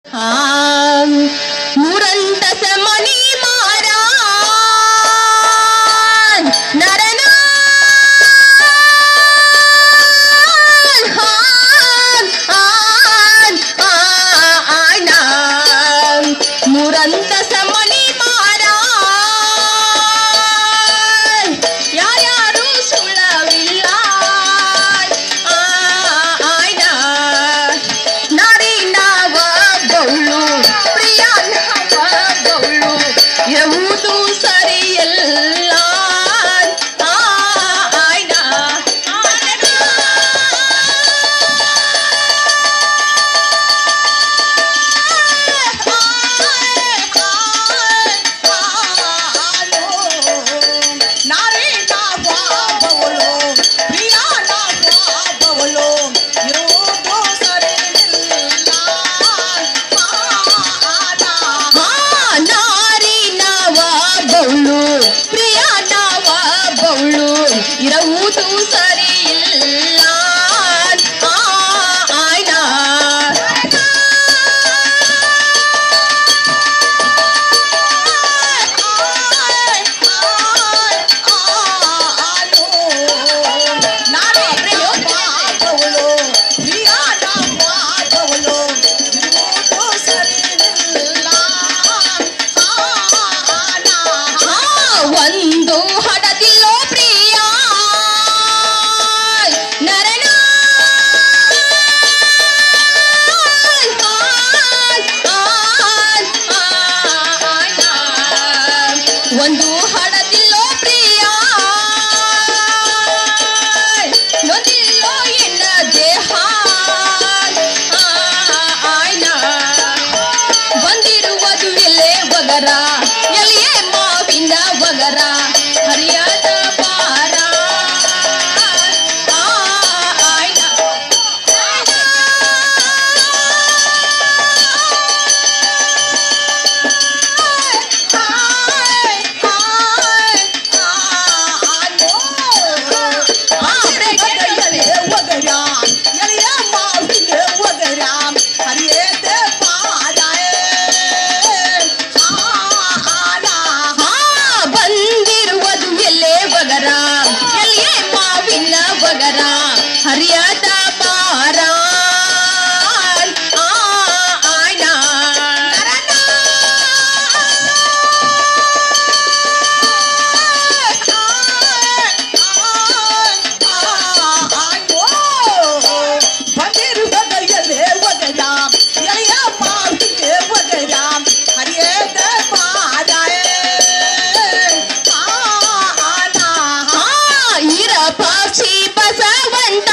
ಮುರಂತಸ ಮಣಿ ಮಾರ ನರನ ಮುರಂತಸ ಮಣಿ ಮಾರ ಯಾರ್ಯಾರು ಸುಳ್ಳವಿಲ್ಲ ಆ, ಆಯ್ನ ನಾರಿ ನಾವ ಬೌಳು ಪ್ರಿಯ ನಾವ ಬೌಳು ಎವುದು ಸರಿಯಲ್ಲ ಆ, ಆಯ್ನ ನಾರೇ ನಾವಾಬವಳು ಪ್ರಿಯ ನಾವಾಬವಳು ಇರುವುದು ಸರಿಯಿಲ್ಲ ಆ, ನಾರಿ ನಾವ ಬೌಳು ಪ್ರಿಯ ನಾವ ಬೌಳು ಇರುವುದು ಸರಿಯಿಲ್ಲ ಆ, ಆಯ್ನ ನಾರೇ ನಾವಾಬವಳು ಪ್ರಿಯ ನಾವಾಬವಳು ಇರುವುದು ಸರಿಯಿಲ್ಲ ಆ, ಒಂದು ಹಡದಿಲ್ಲೋ ಪ್ರಿಯ ನರನ ಒಂದು ಹಡದಿಲ್ಲೋ ಪ್ರಿಯ ನೊಂದಿಲ್ಲೋ ಎನ್ನ ದೇಹ ಆಯ್ನ ಬಂದಿರುವುದು ಎಲ್ಲೇ ಒಗರ ಎಲ್ಲಿಯೇ ಮಾವಿನ ಒಗರ ಹರಿಯಾದ ಪಾರ ಆ, ಆಯ್ನ. ಆ, ಬ್ರೇಕ್ ಹೇಳ್ತದೆ. ಆ, ಬಂದಿರುವುದು ಎಲ್ಲೇ ಒಗರ ಎಲ್ಲಿಯೇ ಮಾವಿನ ಒಗರ ಹರಿಯಾದ ಪಾರ ಆ, ಆಯ್ನ. ಆ, ಇರ ಪಕ್ಷಿ ಬಸವಂತ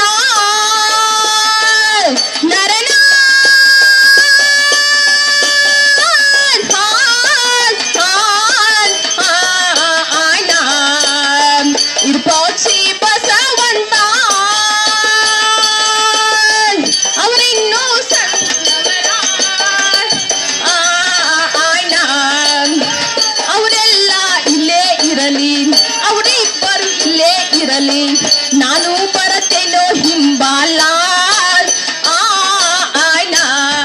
ನರನ ಇರ್ ಪಕ್ಷಿ ಬಸವಂತ ಅವರಿನ್ನೂ ಸಣ್ಣವರ ಆ, ಆಯ್ನ ಅವರೆಲ್ಲ ಇಲ್ಲೇ ಇರಲಿ ಅವರಿಬ್ಬರು ಇಲ್ಲೇ ಇರಲಿ ನಾನು ಬರತ್ತೇನೋ ಹಿಂಬಾಲ ಆ, ಆಯ್ನ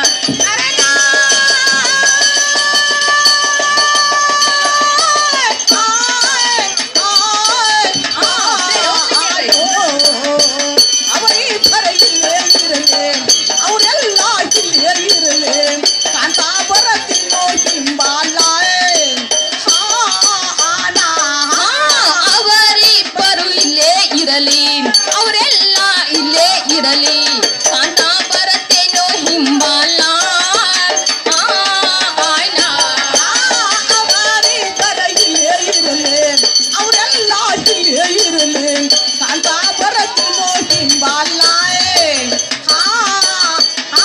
ಅವರಿಬ್ಬರ ಇಲ್ಲೇ ಇರಲಿ ಅವರೆಲ್ಲ ಇಲ್ಲೇ ಇರಲಿ ಕಾಂತಾಪುರ ತಿನ್ನೋ ಹಿಂಬಾಲಾಯ್ ಆ, ಅವರಿಬ್ಬರು ಇಲ್ಲೇ ಇರಲಿ ಅವರೆಲ್ಲ ಇಲ್ಲೇ ಇರಲಿ ಕಾಂತ ಬರತ್ತೇನೋ ಹಿಂಬಾಲ ಆ, ಆಯ್ನ ಅವರಿಬ್ಬರ ಇಲ್ಲೇ ಇರಲಿ ಅವರೆಲ್ಲ ಇಲ್ಲೇ ಇರಲಿ ಕಾಂತಾಪುರ ತಿನ್ನೋ ಹಿಂಬಾಲಾಯ್ ಹಾ ಹಾ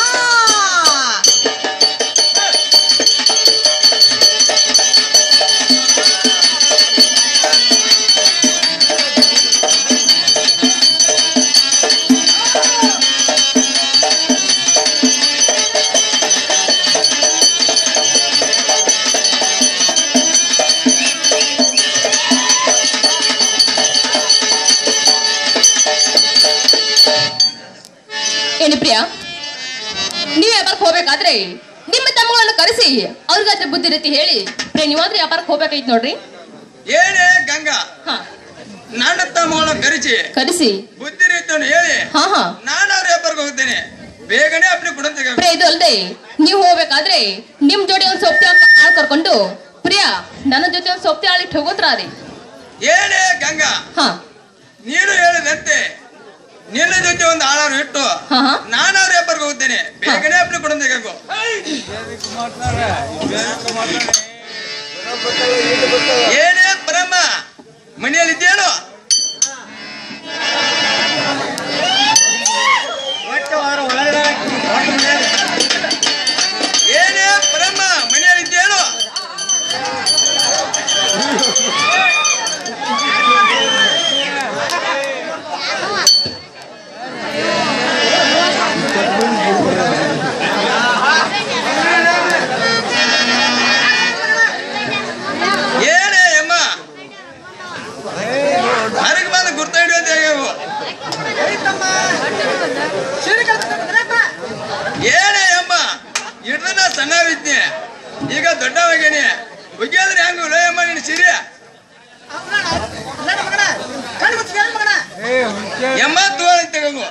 ಆ ನಿಮ್ಮ ತಮ್ಮಗಳನ್ನು ಕರೆಸಿ ಅವ್ರಿಗಾದ್ರೆ ಬುದ್ಧಿ ರೀತಿ ಹೇಳಿ ಪ್ರೇ ನೀವಾದ್ರೆ ವ್ಯಾಪಾರಕ್ಕೆ ಹೋಗ್ಬೇಕಾಯ್ತು ನೋಡ್ರಿ ಏನೇ ಗಂಗಾ ಹಾ ನನ್ನ ತಮ್ಮಗಳನ್ನು ಕರೆಸಿ ಕರೆಸಿ ಬುದ್ಧಿ ರೀತಿಯನ್ನು ಹೇಳಿ ಹಾ ಹಾ ನಾನು ಅವ್ರ ವ್ಯಾಪಾರಕ್ಕೆ ಹೋಗ್ತೇನೆ ಬೇಗನೆ ಅಪ್ಪನಿ ಕೊಡಂತ ಪ್ರೇ ಇದು ಅಲ್ದೆ ನೀವು ಹೋಗ್ಬೇಕಾದ್ರೆ ನಿಮ್ ಜೋಡಿ ಒಂದ್ ಸೊಪ್ತಿ ಆಳ್ ಕರ್ಕೊಂಡು ಪ್ರಿಯಾ ನನ್ನ ಜೊತೆ ಒಂದ್ ಸೊಪ್ತಿ ಆಳಿಟ್ಟು ಹೋಗೋತ್ರಾರಿ ಏನೇ ಗಂಗಾ ಹಾ ನೀನು ಹೇಳಿದಂತೆ ನಿನ್ನ ಜೊತೆ ಒಂದು ಆಳನ್ನು ಇಟ್ಟು ಹಾ ಹಾ ನಾನು ಅವ್ರ ವ್ಯಾಪಾರಕ್ಕೆ ಹೋಗ್ತೇನೆ ಬೇಗನೆ ಅಪ್ಪನಿ ಕೊಡಂತ ಏನೇ ಪರಮ ಮನೆಯಲ್ಲಿದ್ದೇನು ಏನೇ ಪರಮ ಮನೆಯಲ್ಲಿದ್ದೇನು ಏನೇ ಅಮ್ಮ ಹೊರಗೆ ಬಂದು ಗುರ್ತ ಹಿಡಿಯುವಂತ ಹೇಗವು ಏನೇ ಅಮ್ಮ ಹಿಡ್ದನ ಸಣ್ಣವಿದ್ನೆ ಈಗ ದೊಡ್ಡವಾಗೇನಿ ಉಗ್ಯಾದ್ರೆ ಹೆಂಗ ಅಮ್ಮ ನೀನು ಸಿರಿ ಎಮ್ಮ ತೋಳ ತೆಗಂಗು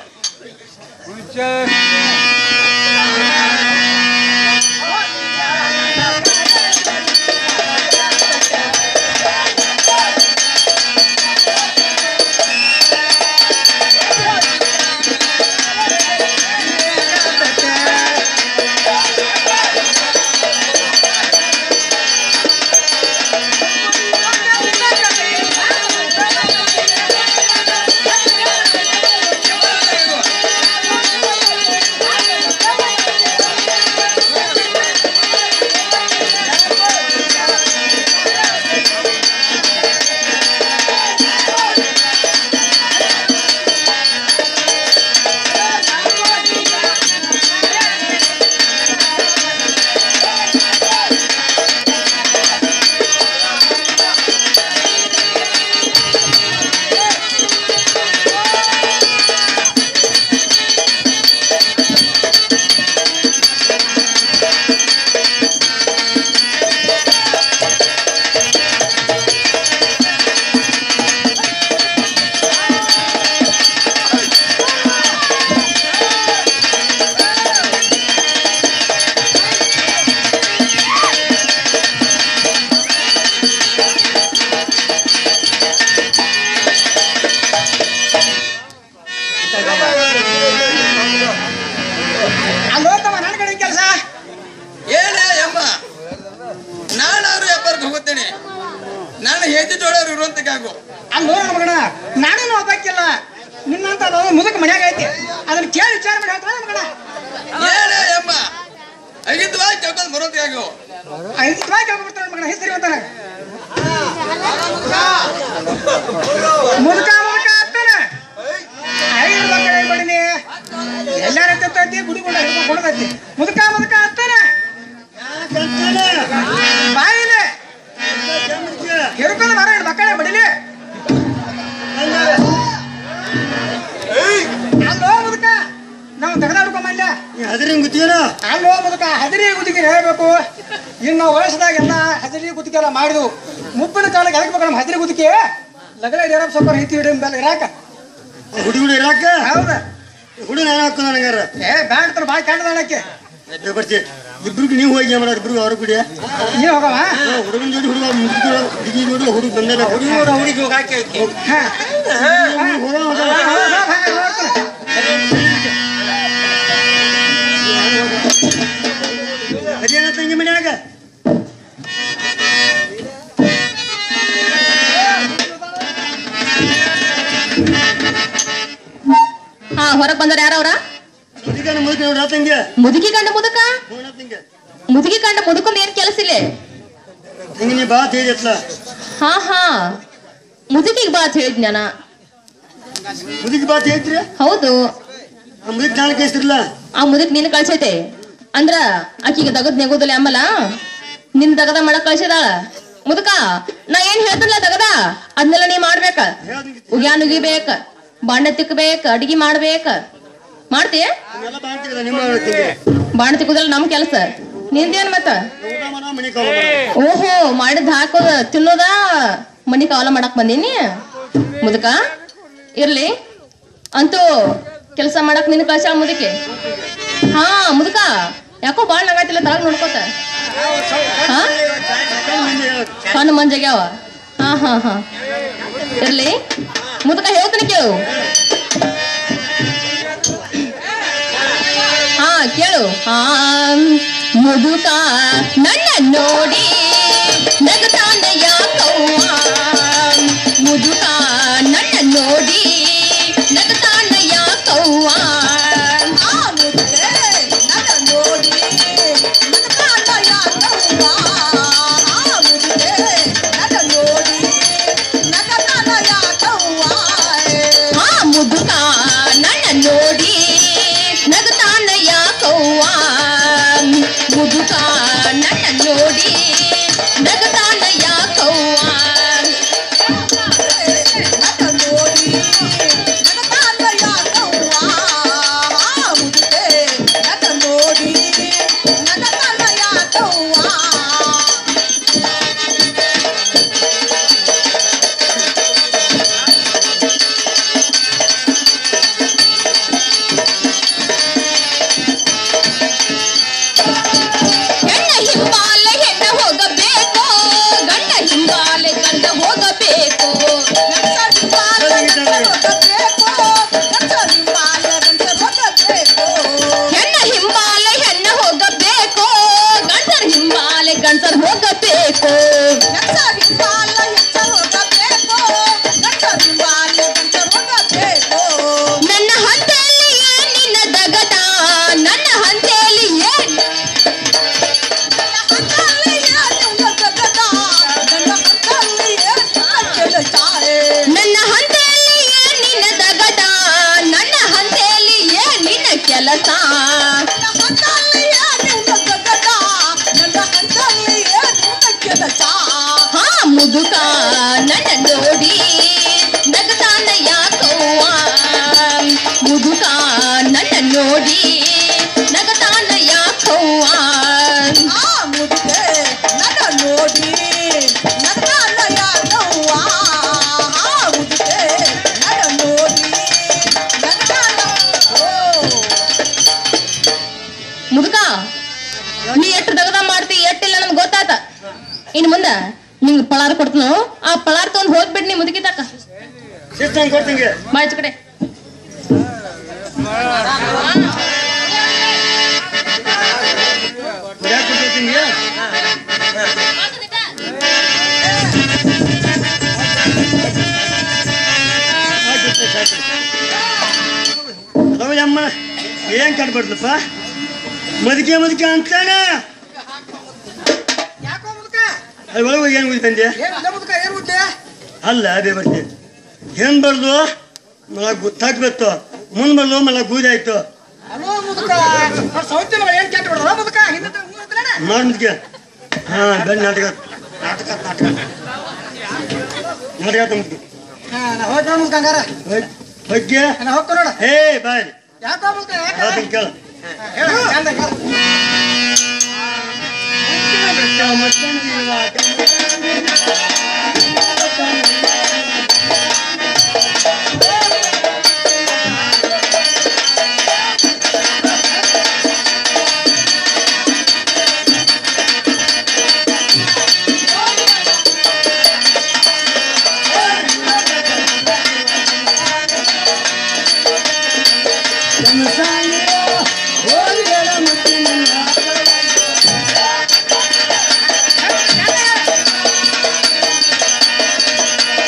ಅಲ್ಲೋ ತಮ್ಮ ನನ್ನ ಕಡೆ ಕೆಲಸ ಏನೇ ಅಮ್ಮ ನಾನು ಅವ್ರ ವ್ಯಾಪಾರಕ್ಕೆ ಹೋಗುತ್ತೇನೆ ನಾನು ಹೆಜ್ಜೆ ಜೋಡೋರು ಇರುವಂತ ಕಾಗು ಅಲ್ಲೋ ನನ್ನ ಮಗನ ನಾನೇನು ಓದಕ್ಕಿಲ್ಲ ನಿನ್ನಂತ ಅದು ಮುದುಕ ಮನ್ಯಾಗ ಐತಿ ಅದನ್ನ ಕೇಳಿ ವಿಚಾರ ಮಾಡಿ ಹೇಳ್ತಾನ ಮಗನ ಏನೇ ಅಮ್ಮ ಐಗಿದ್ವಾ ಕೇಳ್ಕೊಂಡು ಬರುವಂತ ಕಾಗು ಐದು ರೂಪಾಯಿ ಕೇಳ್ಕೊಬಿಡ್ತಾನೆ ಮಗನ ಹೆಸರು ಅಂತಾನೆ ಮುದುಕ ಮುದುಕ ಅಂತಾನೆ ಐದು ರೂಪಾಯಿ ಕಡೆ ಬಡಿನಿ ಎಲ್ಲಾರ ತಿರ್ತೈತಿ ಗುಡಿ ಗುಡ ಹಿಡ್ಕೊಂಡು ಕೊಡತೈತಿ ಮುದುಕ ಮುದುಕ ಅಂತಾನೆ ಬಾಯಿಲೆ ಹಿಡ್ಕೊಂಡು ಮರ ಹಿಡ್ದು ಮಕ್ಕಳೇ ಬಡಿಲಿ ಅಲ್ಲೋ ಮುದುಕ ನಾವು ತೆಗೆದಾಡ್ಕೊಂಬಲ್ಲ ಅದ್ರಿ ಗುತ್ತಿಗೆನ ಅಲ್ಲೋ ಮುದುಕ ಹದಿರಿ ಗುತ್ತಿಗೆ ಹೇಳ್ಬೇಕು ಇನ್ನು ವಯಸ್ಸದಾಗೆಲ್ಲ ಹದಿರಿ ಗುತ್ತಿಗೆ ಎಲ್ಲ ಮಾಡಿದ್ವು ಮುಪ್ಪಿನ ಕಾಲಕ್ಕೆ ಎದಕ್ಕೆ ಬೇಕು ನಮ್ಮ ಹದಿರಿ ಗುತ್ತಿಗೆ ಲಗಲ ಡೇರಪ್ಪ ಸ್ವಲ್ಪ ರೀತಿ ಹಿಡಿದ ಮೇಲೆ ಇರಾಕ ಹುಡುಗರು ಇರಾಕ ಹೌದ ಹುಡುಗ ನಾನು ಹಾಕೋಣ ನನಗಾರ ಏ ಬ್ಯಾಂಡ್ ತರ ಬಾಯಿ ಕಾಣದಾಳಕ್ಕೆ ಬರ್ತಿ ಇಬ್ರಿಗೆ ನೀವು ಹೋಗಿ ಮಾಡೋದು ಇಬ್ರಿಗೆ ಅವ್ರ ಕುಡಿಯ ನೀ ಹೋಗವ ಹುಡುಗನ ಜೋಡಿ ಹುಡುಗ ಮುದುಕಿ ಹುಡುಗಿ ಜೋಡಿ ಹುಡುಗ ಬಂದೇ ಹುಡುಗಿ ಹಾ. ಹೋಗ ಹೋಗ ಹಾ, ಹಾ, ಹಾ, ನೋಡ್ತಾನೆ. ಅದೇನ ತಂಗಿ ಮನ್ಯಾಗ ಹಾ ಹೊರಗ್ ಬಂದಾರ ಯಾರವ್ರ ಮುದುಕನ ಮುದುಕ ನೋಡ್ರ ತಂಗಿ ಮುದುಕಿ ಕಂಡ ಮುದುಕ ಹೋಣ ತಂಗಿ ಮುದುಕಿ ಕಂಡ ಮುದುಕೊಂಡ್ ಏನ್ ಕೆಲಸ ಇಲ್ಲ ತಂಗಿ ನೀ ಬಾ ತೇಜತ್ಲ ಹಾ ಹಾ ಮುದುಕಿಗೆ ಬಾ ಅಂತ ಹೇಳಿದ್ ನಾನು ಮುದುಕಿ ಬಾ ತೇಜ್ರಿ ಹೌದು ಆ ಮುದುಕ್ ನಾನು ಕಳಿಸ್ತಿರ್ಲ ಆ ಮುದುಕ್ ನಿನ್ನ ಕಳ್ಸೈತೆ ಅಂದ್ರ ಆಕಿಗೆ ದಗದ್ ನೆಗೋದಿಲ್ಲ ಆಮಲ್ಲ ನಿನ್ ದಗದ ಮಾಡಕ್ ಕಳ್ಸಿದಾಳ ಮುದುಕ ನಾ ಏನ್ ಹೇಳ್ತಿಲ್ಲ ದಗದ ಅದನ್ನೆಲ್ಲ ನೀ ಮಾಡ್ಬೇಕ ಉಗ್ಯಾನ್ ಉಗಿಬೇಕ ಬಾಂಡೆ ತಿಕ್ಕಬೇಕ ಅಡಿಗೆ ಮಾಡ್ಬೇಕ ಮಾಡ್ತೀಯ ಎಲ್ಲ ಮಾಡ್ತಿರಲ್ಲ ನಿಮ್ಮ ತಂಗಿ ಬಾಂಡೆ ತಿಕ್ಕುದಲ್ಲ ನಮ್ ಕೆಲಸ ನಿಂದೇನ್ ಮತ್ತ ಊಟ ಮಾಡ ಮನೆ ಕಾಲ ಓಹೋ ಮಾಡಿದ್ ಹಾಕೋದ ತಿನ್ನೋದ ಮನಿ ಕಾವಲ ಮಾಡಕ್ ಬಂದೀನಿ ಮುದಕ ಇರ್ಲಿ ಅಂತೂ ಕೆಲಸ ಮಾಡಕ್ ನಿನ್ ಕಳ್ಸ ಮುದಕ್ಕೆ ಹಾ ಮುದಕ ಯಾಕೋ ಬಾಳ್ ನಗಾತಿಲ್ಲ ತಳಗ್ ನೋಡ್ಕೋತ ಹಾ ಕಣ್ಣು ಮಂಜಾಗ್ಯಾವ ಹಾ ಹಾ ಹಾ ಇರ್ಲಿ ಮುದಕ ಹೇಳ್ತೀನಿ ಕೇಳು ಹಾ ಕೇಳು ಹಾ ಮುದುಕ ನನ್ನ ನೋಡಿ ನಗತಾನ ಯಾಕವ್ವ ಮುದುಕ ನನ್ನ ನೋಡಿ ನಗತಾನ ಯಾಕವ್ವ ಆ ಮುದುಕೆ ನನ್ನ ನೋಡಿ ನಗತಾನ ಯಾಕವ್ವ ಆ ಮುದುಕೆ ನನ್ನ ನೋಡಿ ನಗತಾನ ಯಾಕವ್ವ ಆ ಮುದುಕ ನನ್ನ ನೋಡಿ ನಗತಾನ ಯಾಕವ್ವ ಮುದುಕ ನನ್ನ ನೋಡಿ ನಗತಾನ ಯಾಕವ್ವ ನನ್ನ ನೋಡಿ ನಗತಾನ ಯಾಕವ್ವ ಮುದುಕೆ ನನ್ನ ನೋಡಿ ನಗತಾನ ಯಾಕವ್ವ ಹೆಣ್ಣ ಹಿಂಬಾಲೆ ಹೆಣ್ಣ ಹೋಗಬೇಕು ಗಂಡ ಹಿಂಬಾಲೆ ಗಂಡ ಹೋಗಬೇಕು ಗಂಡ ಹಿಂಬಾಲೆ ಗಂಡ ಹೋಗಬೇಕು, ಗಂಡ ಹಿಂಬಾಲೆ ಗಂಡ ಹೋಗಬೇಕು. ಹೆಣ್ಣ ಹಿಂಬಾಲೆ ಹೆಣ್ಣ ಹೋಗಬೇಕು ಗಂಡರ ಹಿಂಬಾಲೆ ಗಂಡರ್ ಹೋಗಬೇಕು ಗಂಡ ಹಿಂಬಾಲೆ ಹೆಣ್ಣ ಹೋಗಬೇಕು ಗಂಡರ ಹಿಂಬಾಲೆ ಗಂಡರ್ ಹೋಗಬೇಕು ನನ್ನ ಹಂತೆಯಲ್ಲಿ ಏನಿನ ದಗದ ನನ್ನ ಹಂತೆಯಲ್ಲಿ ಏನ್ ನನ್ನ ಹಂತೆಯಲ್ಲಿ ಏನಿನ ದಗದ ನನ್ನ ಹಂತೆಯಲ್ಲಿ ಏನಿನ ಕೆಲಸ ಹಾ ಮುದುಕ ನನ್ನ ನೋಡಿ ನಗತಾನ ಯಾಕವ್ವ ಮುದುಕ ನನ್ನ ನೋಡಿ ನಗತಾನ ಯಾಕವ್ವ ಆ ಮುದುಕೆ ನನ್ನ ನೋಡಿ ನಗತಾನ ಯಾಕವ್ವ ಆ ಮುದುಕೆ ನನ್ನ ನೋಡಿ ನಗತಾನ ಮುದುಕ ನೀ ಎಷ್ಟು ದಗದ ಮಾಡ್ತಿ ಎಟ್ಟಿಲ್ಲ ನಮ್ಗೆ ಗೊತ್ತಾತ ಇನ್ ಮುಂದ ನಿಂಗ್ ಪಳಾರ ಕೊಡ್ತನು ಆ ಪಳಾರ ತಗೊಂಡ್ ಹೋಗ್ಬಿಡ್ ನೀ ಮುದುಕಿದಾಕ ಸಿಸ್ಟಮ್ ಕೊಡ್ತೀನಿ ಮಾಚ ಕಡೆ ಯಾಕೆ ಕೊಡ್ತೀನಿ ಅದಾವ ಅಮ್ಮ ಏನ್ ಕಟ್ಬಾರ್ದಪ್ಪ ಮದಿಕೆ ಮದಿಕೆ ಅಂತಾನೆ ಯಾಕೋ ಮುದುಕ ಅಲ್ಲಿ ಒಳಗೆ ಹೋಗಿ ಏನು ಉಳಿತಂದೆ ಏನ್ ಇಲ್ಲ ಮುದುಕ ಏನ್ ಉದ್ದೆ ಅಲ್ಲ ಅದೇ ಬರ್ತಿ ಏನ್ ಬರ್ದು ಮಲ ಗೊತ್ತಾಗ್ಬೇಕು ಮುಂದ್ ಬರ್ದು ಮಲ ಗೂದಾಯ್ತು ಅಲೋ ಮುದುಕ ಸೌತಿ ಮಗ ಏನ್ ಕೆಟ್ಟ ಬಿಡೋದ ಮುದುಕ ಹಿಂದೆ ಮಾಡ್ ಮುದ್ಕೆ ಹಾ ಬೆನ್ ನಾಟಕ ನಾಟಕ ನಾಟಕ ನಾಟಕ ಮುದ್ಕೆ ಹಾ ನಾ ಹೋಗ್ ನೋಡ್ ಮುದುಕ ಹಂಗಾರ ಬಗ್ಗೆ ನಾ ಹೋಗ್ಕೊ ನೋಡ ಹೇ ಬಾಯ್ ಯಾಕೋ ಮುದುಕ ಯಾಕ ಹೇಳ್ತೀನಿ ಕೇಳ ಹೇಳ ಚಂದ ಹೇಳ ¡Vamos!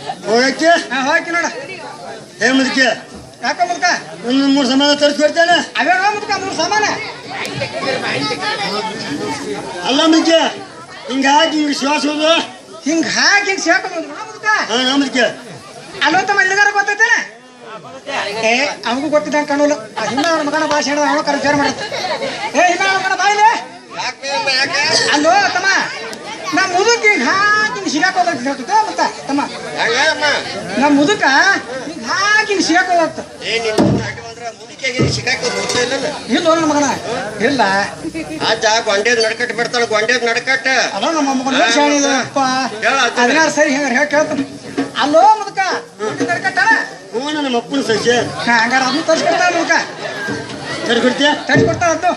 ಹೋಗಕ್ಕೆ ಹಾ ಹೋಗಿ ನೋಡ ಏ ಮುದುಕಿ ಯಾಕ ಮುದ್ಕ ಒಂದು ಮೂರು ಸಮಾನ ತರಿಸ್ಕೊಡ್ತೇನೆ ಅವೇ ನೋ ಮುದ್ಕ ಮೂರು ಸಾಮಾನ ಅಲ್ಲ ಮುದುಕಿ ಹಿಂಗ ಹಾಕಿ ಹಿಂಗ ಶ್ವಾಸ ಹೋದು ಹಿಂಗ್ ಹಾಕಿ ಹಿಂಗ್ ಸೇಕ ಮುದ್ಕ ಹಾ ನಾ ಮುದುಕಿ ಅಲ್ಲೋ ತಮ್ಮ ಎಲ್ಲಿಗಾರ ಗೊತ್ತೈತೇನ ಏ ಅವನಿಗೂ ಗೊತ್ತಿದ್ದಂಗ ಕಾಣೋಲ್ಲ ಆ ಹಿಂದ ಅವನ ಮಗನ ಭಾಷೆ ಹೇಳಿದ ಅವನು ಕರೆ ವಿಚಾರ ಮಾಡತ್ತ ಏ ಹಿಂದ ಅವನ ಮಗನ ಬಾಯಿಲೆ ಅಲ್ಲೋ ತಮ್ಮ ನಾ ಮುದುಕ ಹಿಂಗ್ ಹಾಕಿ ಹಿಂಗ್ ಸಿಗಾಕ ಹೋಗತ್ತೆ ಹೇಳ್ತೈತೆ ಮತ್ತ ತಮ್ಮ ನಾ ಮುದುಕ ಹಿಂಗ್ ಹಾಕಿ ಹಿಂಗ್ ಸಿಗಾಕ ಹೋಗತ್ತ ಇಲ್ಲ ನನ್ನ ಮಗನ ಇಲ್ಲ ಅಜ್ಜ ಗೊಂಡೇದ್ ನಡ್ಕಟ್ ಬಿಡ್ತಾಳ ಗೊಂಡೇದ್ ನಡ್ಕಟ್ ಅಲ್ಲ ನಮ್ಮ ಮಗನ ಶಾಣಿದಪ್ಪ ಹೇಳ ಆತನ. ಅದ್ನಾರ ಸರಿ ಹೆಂಗಾರ ಹೇಳಿ ಕೇಳ್ತಾನ ಅಲ್ಲೋ ಮುದುಕ ತಡ್ಕಟ್ಟಾನ ಹ್ಞೂ ನನ್ನ ಅಪ್ಪನ ಸಸ್ಯ ಹಂಗಾರ ಅದನ್ನ ತರ್ಸ್ಕೊಡ್ತಾನ ಮುದುಕ ತರಿಸ್ಕೊಡ್ತೀಯ ತರ್ಸ್ಕೊಡ್ತಾನ ಅದು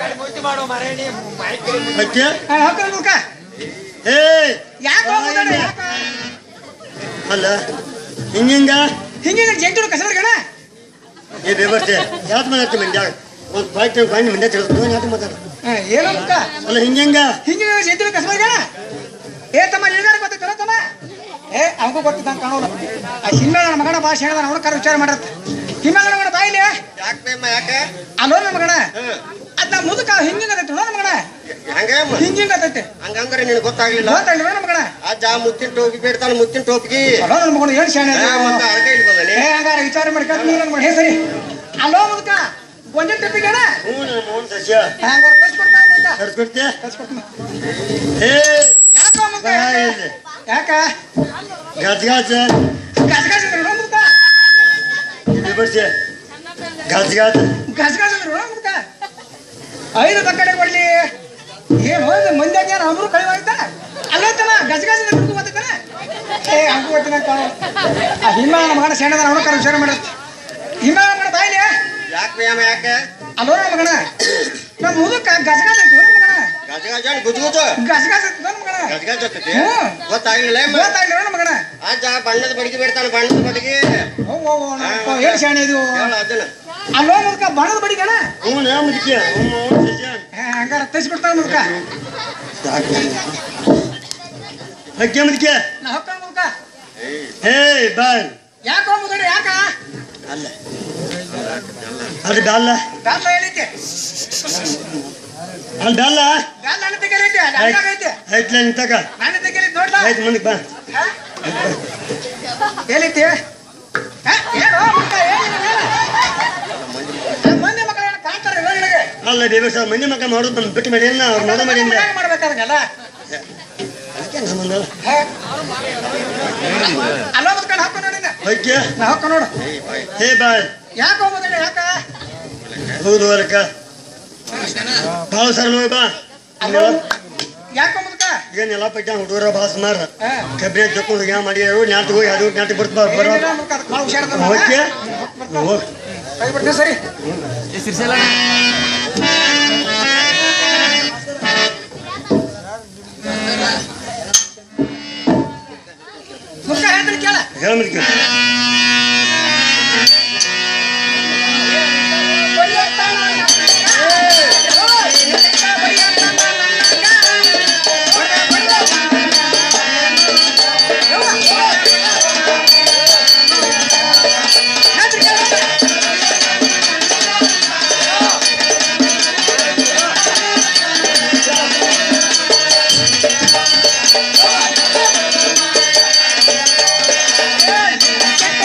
ಅಕ್ಕೆ ಹಾ ಹಾಕ್ತಾನ ಮುದುಕ ಏ ಯಾಕೆ ಹೋಗ್ತಾನೆ ಯಾಕ ಅಲ್ಲ ಹಿಂಗಿಂಗ ಹಿಂಗೆ ಜಂಟು ಕಸರ್ಗಣ ಏ ಬೇಬರ್ತೆ ಯಾವ್ದು ಮಾತಾಡ್ತಿ ಮಂಡ್ಯಾಗ ಒಂದು ಬಾಯ್ತು ಬಾಯಿ ಮಂಡ್ಯ ತಿಳಿದು ಯಾವ್ದು ಮಾತಾಡ ಏನೋ ಮುಖ ಅಲ್ಲ ಹಿಂಗಿಂಗ ಹಿಂಗೆ ಜಂಟು ಕಸರ್ಗಣ ಏ ತಮ್ಮ ನಿಲ್ಗಾರ ಗೊತ್ತೈತಲ್ಲ ತಮ್ಮ ಏ ಅವಗೂ ಗೊತ್ತಿದ್ದಂಗ ಕಾಣೋಲ್ಲ ಆ ಹಿಮ್ಮ ನನ್ನ ಮಗನ ಭಾಷೆ ಹೇಳಿದ ಅವನ ಕರ ವಿಚಾರ ಮಾಡತ್ತ ಹಿಮ್ಮ ನನ್ನ ಮಗನ ಬಾಯಿಲೆ ಯಾಕೆ ಬೇಮ್ಮ ಯಾಕೆ ಅಲ್ಲೋ ನನ್ನ ಮಗನ ಅದ್ ನಾ ಮುದುಕ ಹಿಂಗಿಂಗ ಅದೈತೆ ನನ್ನ ಮಗನ ಹಂಗಮ್ಮ ಹಿಂಗಿಂಗ ಅದೈತೆ ಹಂಗಂದ್ರೆ ನಿನಗೆ ಗೊತ್ತಾಗ್ಲಿಲ್ಲ ಗೊತ್ತಾಗಿಲ್ಲ ನನ್ನ ಮಗನ ಅಜ್ಜ ಮುತ್ತಿನ ಟೋಪಿ ಬೇಡ್ತಾನ ಮುತ್ತಿನ ಟೋಪಿಗೆ ಅಲ್ಲೋ ನನ್ನ ಮಗನ ಏನ್ ಶಾಣೆ ಆ, ಮತ್ತೆ ಅದಕ್ಕೆ ಇಲ್ಲಿ ಬಂದಾನೆ ಏ ಹಂಗಾರ ವಿಚಾರ ಮಾಡ್ಕೊಂಡು ನೀನು ನನ್ನ ಮಗನ ಹೇ ಸರಿ ಅಲ್ಲೋ ಮುದುಕ ಒಂದೇ ಟೆಪ್ಪಿಗಣ ಹ್ಞೂ ನನ್ನ ಮೋಹನ್ ಸಸ್ಯ ಹಂಗಾರ ಕಳ್ಸ್ಕೊಡ್ತಾನ ಮುದುಕ ತರಿಸ್ಕೊಡ್ತೀಯ ಕಳ್ಸ್ಕೊಡ್ತಾನ ಏ ಯಾಕೋ ಮುದುಕ ಬಾಯಿಲೆ. ಯಾಕ ಗಾಜ್ ಗಾಜ್ ಗಸಗಸಿದ್ರು ಮುದುಕ ಬೇಬರ್ತೆ ಗಾಜ್ ಗಾಜ್ ಗಸಗಸಿದ್ರು ಮುದುಕ ಐದು ತಕ್ಕಡೆ ಕೊಡ್ಲಿ ಏನು ಹೋದ ಮಂದ್ಯಾಗ ಯಾರು ಅಮರು ಕಳಿವಾಗ್ತಾನ ಅಲ್ಲೋತನ ಗಸಗಸಿದ್ರು ಮುದುಕ ಗೊತ್ತಾನ ಏ ಹಂಗೂ ಗೊತ್ತಿನ ಕಾಣೋ ಆ ಹಿಮ ನಮ್ಮ ಮಗನ ಸೇಣದ ಅವನು ಕರ ವಿಚಾರ ಮಾಡತ್ ಹಿಮ ನಮ್ಮ ಮಗನ ಬಾಯಿಲೆ ಯಾಕೆ ಬೇಮ್ಮ ಯಾಕೆ ಅಲ್ಲೋ ನಮ್ಮ ಮಗನ ನಮ್ಮ ಮುದುಕ ಗಸಗಸ ನಮ್ಮ ಮಗನ ಗಜ ಗಜ ಗುಜ್ ಗುಜ್ ಗಸಗಸ ನಮ್ಮ ಮಗನ ಗಜ ಗಜ ಹತ್ತೈತಿ ಹ್ಞೂ. ಗೊತ್ತಾಗ್ಲಿಲ್ಲ ಅಮ್ಮ ಗೊತ್ತಾಗ್ಲಿಲ್ಲ ನಮ್ಮ ಮಗನ ಅಜ್ಜ ಬಣ್ಣದ ಬಡಿಗೆ ಬೇಡ್ತಾನ ಬಣ್ಣದ ಬಡಿಗೆ ಓ ಓ ಓ ನಮ್ಮ ಏನ್ ಶಾಣೆ ಇದು ಹೇಳ ಅದನ್ನ ಅಲ್ಲೋ ಮುದುಕ ಬಣದ ಬಡಿಗಣ ಹ್ಞೂ ನಾ ಮುದುಕಿ ಹ್ಞೂ ಮೋಹನ್ ಸಸ್ಯ ಹಂಗಾರ ತರಿಸ್ಬಿಡ್ತಾನ ಮುದುಕ ಅಕ್ಕೆ ಮುದುಕಿ ನಾ ಹೊಕ್ಕ ಮುದುಕ ಹೇ ಬಾಯ್ ಯಾಕೋ ಮುದಡ ಯಾಕ ಅಲ್ಲ ಅದು ಡಾಲ ದಾಸ ಏನೈತೆ ಅಲ್ಲಿ ಡಾಲ ದಾಸ ನನ್ನ ತೆಗೆಲ್ ಐತೆ ಅದಾಗ ಐತೆ ಆಯ್ತಲ್ಲ ನಿಂತಾಗ ನನ್ನ ತೆಗೆಲ್ ಐತೆ ನೋಡ್ಲಾ ಆಯ್ತು ಮುಂದಕ್ಕೆ ಬಾ ಹಾ? ಏನೈತೆ ಹಾ? ಏನೋ ಮುದುಕ ಏನಿದೆ ಹೇಳ? ನಮ್ಮ ಮಂದಿ ಮಕ್ಕಳು ಏನೋ ಕಾಣ್ತಾರೆ ಹೇಳು ನನಗೆ. ಅಲ್ಲ ದೇವ ಸರ್ ಮಂದಿ ಮಕ್ಕ ಮಾಡೋದು ನಮ್ಮ ಬಿಟ್ಟು ಮಾಡಿ ಏನ ಅವ್ರು ನೋಡೋ ಮಾಡಿ ಏನ ಮನ್ಯಾಗ ಮಾಡ್ಬೇಕಾದಂಗಲ್ಲ ಅದಕ್ಕೆ ಸಂಬಂಧ ಹಾ? ಅಲ್ಲೋ ಮುದ್ಕೊಂಡು ಹಾಕೋ ನೋಡಿ ಓಕೆ ನಾ ಹಾಕೋ ನೋಡು ಹೇ ಬಾಯ್ ಯಾಕೋ ಮುದಡ ಯಾಕ ಹೌದು ಅದಕ್ಕ ಭಾಳ ಸರ್ ನೋಡಿ ಬಾ ಅಲ್ಲೋ ಯಾಕೋ ಮುದುಕ ಏನೆಲ್ಲ ಪಟ್ಟ ಹುಡುಗರ ಭಾಳ ಸುಮಾರ ಹಾ. ಕಬ್ಬಿನ ತಕೊಂಡು ಯಾ ಮಾಡಿ ನಾಟಿ ಹೋಗಿ ಅದು ನಾಟಿ ಬರ್ತಾ ಬರೋ ಏನಿಲ್ಲ ಮುದುಕ, ಅದಕ್ಕೆ ಭಾಳ ಹುಷಾರ್ದ ಓಕೆ ಹೋಗ್ ಕೈ ಬಿಡ್ತೀನಿ ಸರಿ ಮುಖ ಹೇಳ್ತೀನಿ ಕೇಳ ಹೇಳ ಮುದುಕಿ ¡Ay,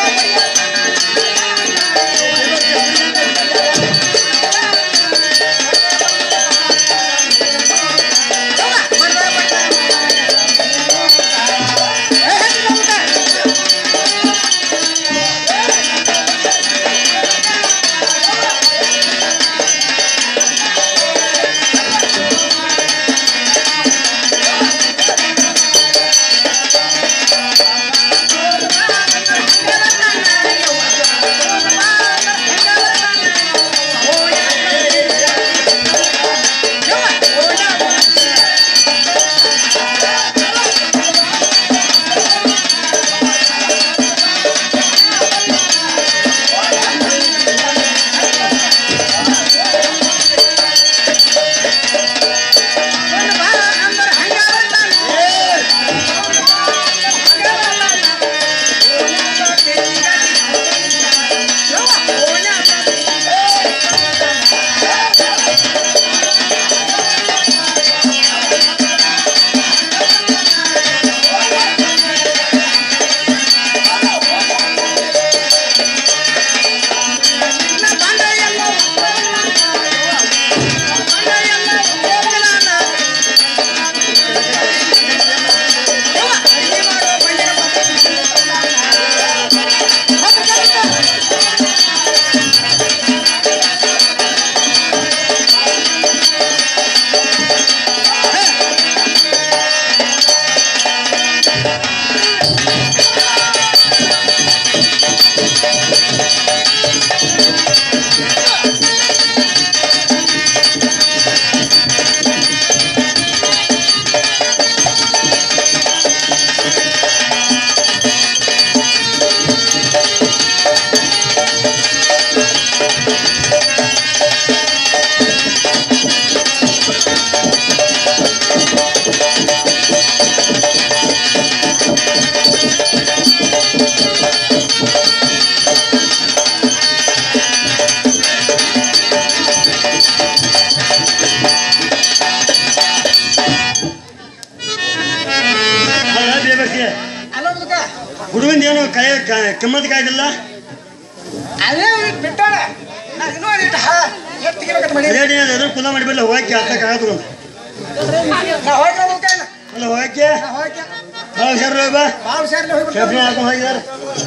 ಕಿಮ್ಮತ್ ಕಾಯ್ದಿಲ್ಲ ಅದೇ ಬಿಟ್ಟಾಳ ನಾ ಇನ್ನೂ ಒಂದಿಟ್ಟು ಎತ್ತಿಗಿಬೇಕಂತ ಮಾಡಿ ರೇಡಿ ಎದುರು ಕುಲ ಮಾಡಿಬಿಲ್ಲ ಹೋಗಕ್ಕೆ ಹತ್ತಕ್ಕೆ ಆಗದು ನಾ ಹೋಗಿ ಹೋಗ್ತೇನೆ ಅಲ್ಲ ಹೋಗಕ್ಕೆ ನಾ ಹೋಗಿ ಹಾಂ ಸರ್ ಬಾ ಭಾಳ ಹುಷಾರಿಲ್ಲ ಹೋಗ್ಬಿಡ್ತಾರೆ ಚಪ್ಲಿ ಹಾಕೊಂಡು ಹೋಗಿದ್ದಾರೆ